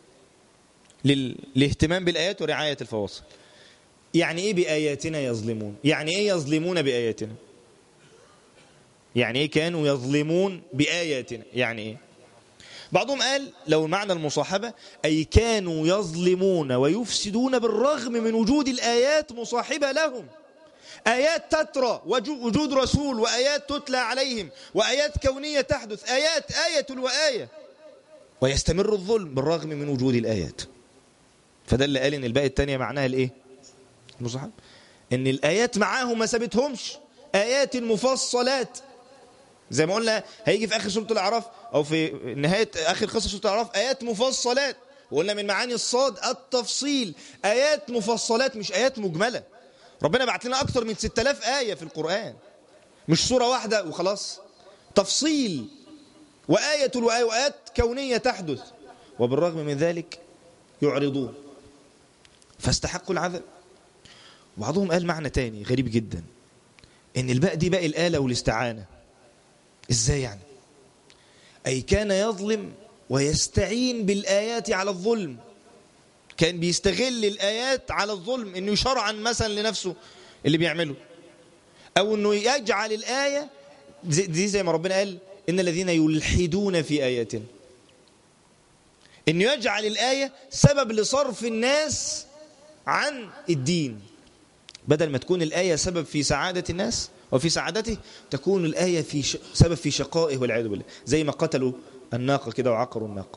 Speaker 1: للاهتمام بالآيات ورعاية الفواصل يعني إيه بآياتنا يظلمون يعني إيه يظلمون بآياتنا يعني إيه كانوا يظلمون بآياتنا يعني إيه بعضهم قال لو معنى المصاحبة أي كانوا يظلمون ويفسدون بالرغم من وجود الآيات مصاحبة لهم آيات تترى وجود رسول وآيات تتلى عليهم وآيات كونية تحدث آيات آية وآية ويستمر الظلم بالرغم من وجود الآيات فده اللي قال ان الباقي التانية معناها الايه المصاحب ان الايات معاهم ما سابتهمش ايات مفصلات زي ما قلنا هيجي في اخر سوره الاعراف او في نهايه اخر قصه سوره الاعراف ايات مفصلات وقلنا من معاني الصاد التفصيل ايات مفصلات مش ايات مجمله ربنا بعت لنا اكتر من 6000 ايه في القران مش سوره واحده وخلاص تفصيل وايه وايه وايات كونيه تحدث وبالرغم من ذلك يعرضون فاستحقوا العذاب بعضهم قال معنى تاني غريب جدا ان الباء دي باء الآلة والاستعانة ازاي يعني اي كان يظلم ويستعين بالآيات على الظلم كان بيستغل الآيات على الظلم انه يشرعا مثلا لنفسه اللي بيعمله او انه يجعل الآية دي زي ما ربنا قال ان الذين يلحدون في آياتنا انه يجعل الآية سبب لصرف الناس عن الدين بدل ما تكون الآية سبب في سعادة الناس وفي سعادته تكون الآية في ش... سبب في شقائه والعياذ بالله زي ما قتلوا الناقة كده وعقروا الناقة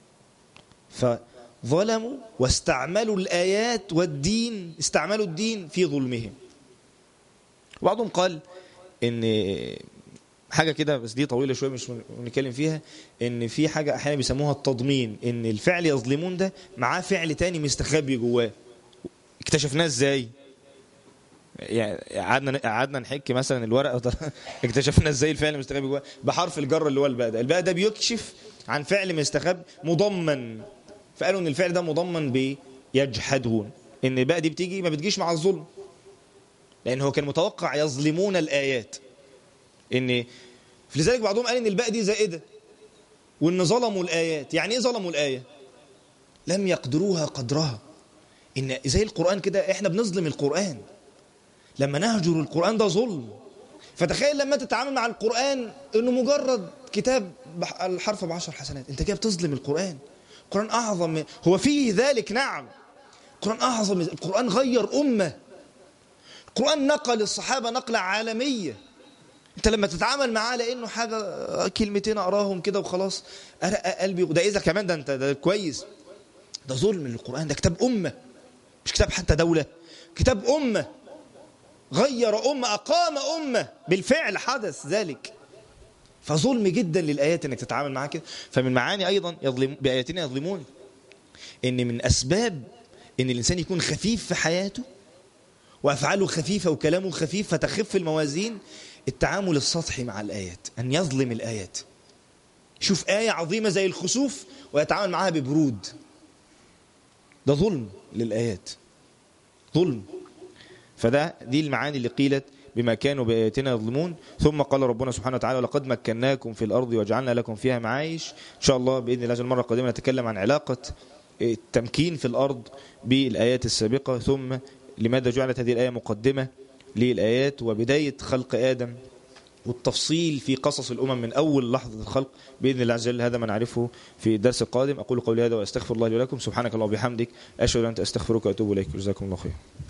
Speaker 1: فظلموا واستعملوا الآيات والدين استعملوا الدين في ظلمهم بعضهم قال ان حاجة كده بس دي طويلة شوية مش بنتكلم فيها ان في حاجة احيانا بيسموها التضمين ان الفعل يظلمون ده معاه فعل تاني مستخبي جواه اكتشفناه ازاي يعني قعدنا قعدنا نحك مثلا الورقه اكتشفنا ازاي الفعل مستخبي جواه بحرف الجر اللي هو الباء ده الباء ده بيكشف عن فعل مستخبي مضمن فقالوا ان الفعل ده مضمن بيجحدون ان الباء دي بتيجي ما بتجيش مع الظلم لان هو كان متوقع يظلمون الايات ان لذلك بعضهم قال ان الباء دي زائده وان ظلموا الايات يعني ايه ظلموا الايه لم يقدروها قدرها ان زي القران كده احنا بنظلم القران لما نهجر القران ده ظلم فتخيل لما تتعامل مع القران انه مجرد كتاب الحرف بعشر حسنات انت كده بتظلم القران القران اعظم هو فيه ذلك نعم القران اعظم القران غير امه القران نقل الصحابه نقله عالميه انت لما تتعامل معاه لانه حاجه كلمتين اقراهم كده وخلاص ارق قلبي وده اذا كمان ده انت ده كويس ده ظلم للقران ده كتاب امه مش كتاب حتى دوله كتاب امه غير امه اقام امه بالفعل حدث ذلك فظلم جدا للايات انك تتعامل معاه كده فمن معاني ايضا يظلم باياتنا يظلمون ان من اسباب ان الانسان يكون خفيف في حياته وافعاله خفيفه وكلامه خفيف فتخف الموازين التعامل السطحي مع الآيات أن يظلم الآيات شوف آية عظيمة زي الخسوف ويتعامل معها ببرود ده ظلم للآيات ظلم فده دي المعاني اللي قيلت بما كانوا بآياتنا يظلمون ثم قال ربنا سبحانه وتعالى ولقد مكناكم في الأرض وجعلنا لكم فيها معايش إن شاء الله بإذن الله المرة القادمة نتكلم عن علاقة التمكين في الأرض بالآيات السابقة ثم لماذا جعلت هذه الآية مقدمة للآيات وبداية خلق آدم والتفصيل في قصص الأمم من أول لحظة الخلق بإذن الله عز وجل هذا ما نعرفه في الدرس القادم أقول قولي هذا وأستغفر الله لي ولكم سبحانك اللهم وبحمدك أشهد أن أنت أستغفرك وأتوب إليك جزاكم الله خير